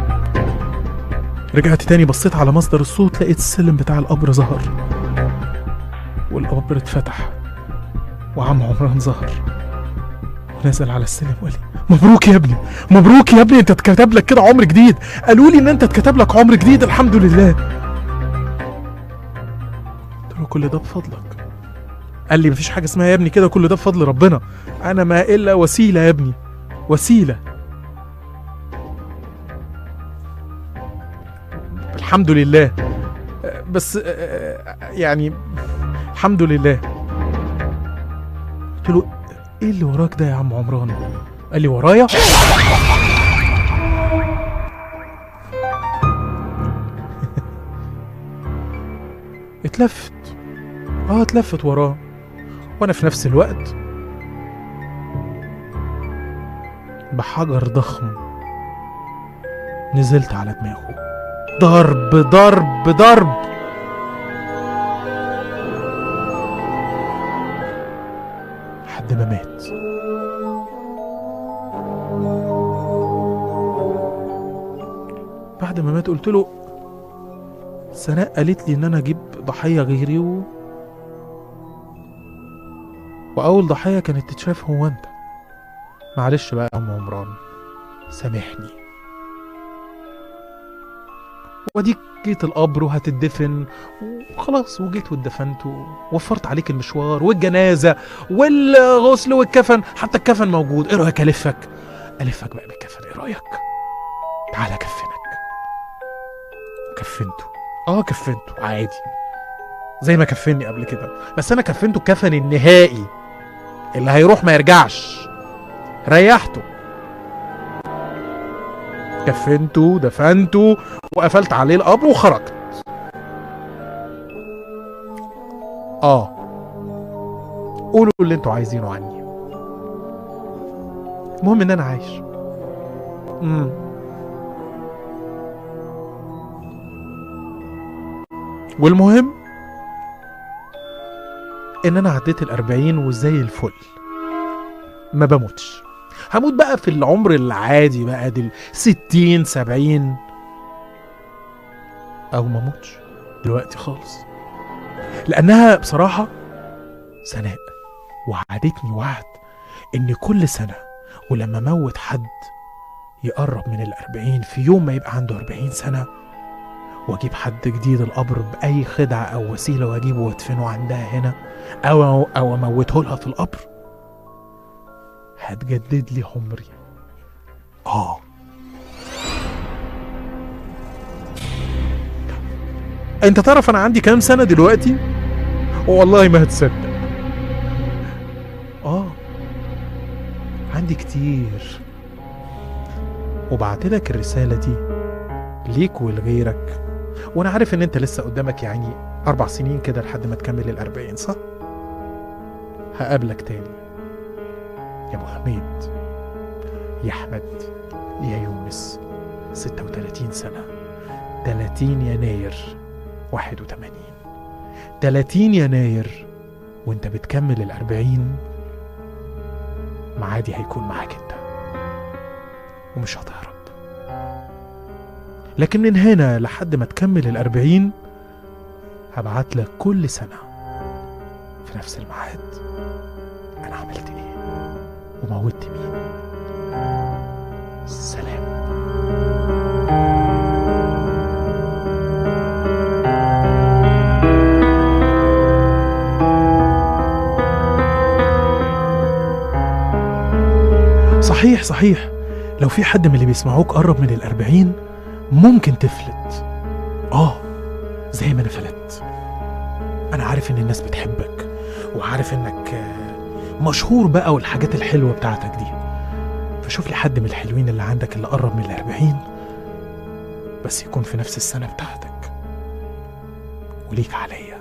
رجعت تاني بصيت على مصدر الصوت لقيت السلم بتاع القبر ظهر والقبر اتفتح وعم عمران ظهر ونزل على السلم وقال لي مبروك يا ابني مبروك يا ابني انت اتكتب لك كده عمر جديد قالوا لي ان انت اتكتب لك عمر جديد الحمد لله قلت له كل ده بفضلك قال لي مفيش حاجه اسمها يا ابني كده كل ده بفضل ربنا انا ما الا وسيله يا ابني وسيله الحمد لله أه، بس أه، يعني الحمد لله قلت له ايه اللي وراك ده يا عم عمران قال لي ورايا اتلفت اه اتلفت وراه وانا في نفس الوقت بحجر ضخم نزلت على دماغه ضرب ضرب ضرب لحد ما مات بعد ما مات قلت له سناء قالت لي ان انا اجيب ضحيه غيري و... واول ضحيه كانت تتشاف هو انت معلش بقى يا ام عمران سامحني واديك جيت القبر وهتدفن وخلاص وجيت واتدفنت ووفرت عليك المشوار والجنازه والغسل والكفن حتى الكفن موجود ايه رايك الفك الفك بقى بالكفن ايه رايك تعالى كفنك كفنته اه كفنته عادي زي ما كفني قبل كده بس انا كفنته الكفن النهائي اللي هيروح ما يرجعش ريحته كفنته دفنته وقفلت عليه القبر وخرجت اه قولوا اللي انتوا عايزينه عني المهم ان انا عايش امم والمهم ان انا عديت الاربعين وزي الفل ما بموتش هموت بقى في العمر العادي بقى دي ستين سبعين او ما موتش دلوقتي خالص لانها بصراحة سناء وعدتني وعد ان كل سنة ولما موت حد يقرب من الأربعين في يوم ما يبقى عنده أربعين سنة واجيب حد جديد القبر باي خدعه او وسيله واجيبه وادفنه عندها هنا او او اموته لها في القبر هتجدد لي عمري اه انت تعرف انا عندي كام سنه دلوقتي والله ما هتصدق اه عندي كتير وبعت لك الرساله دي ليك ولغيرك وانا عارف ان انت لسه قدامك يعني اربع سنين كده لحد ما تكمل الاربعين صح هقابلك تاني يا ابو حميد يا احمد يا يونس 36 سنة 30 يناير 81 30 يناير وانت بتكمل الأربعين معادي هيكون معاك انت ومش هتهرب لكن من هنا لحد ما تكمل الأربعين هبعت لك كل سنة في نفس الميعاد أنا عملت إيه وموتت مين سلام صحيح صحيح لو في حد من اللي بيسمعوك قرب من الأربعين ممكن تفلت آه زي ما أنا فلت أنا عارف إن الناس بتحبك وعارف إنك آه، مشهور بقى والحاجات الحلوة بتاعتك دي فشوف لي حد من الحلوين اللي عندك اللي قرب من الأربعين بس يكون في نفس السنة بتاعتك وليك عليا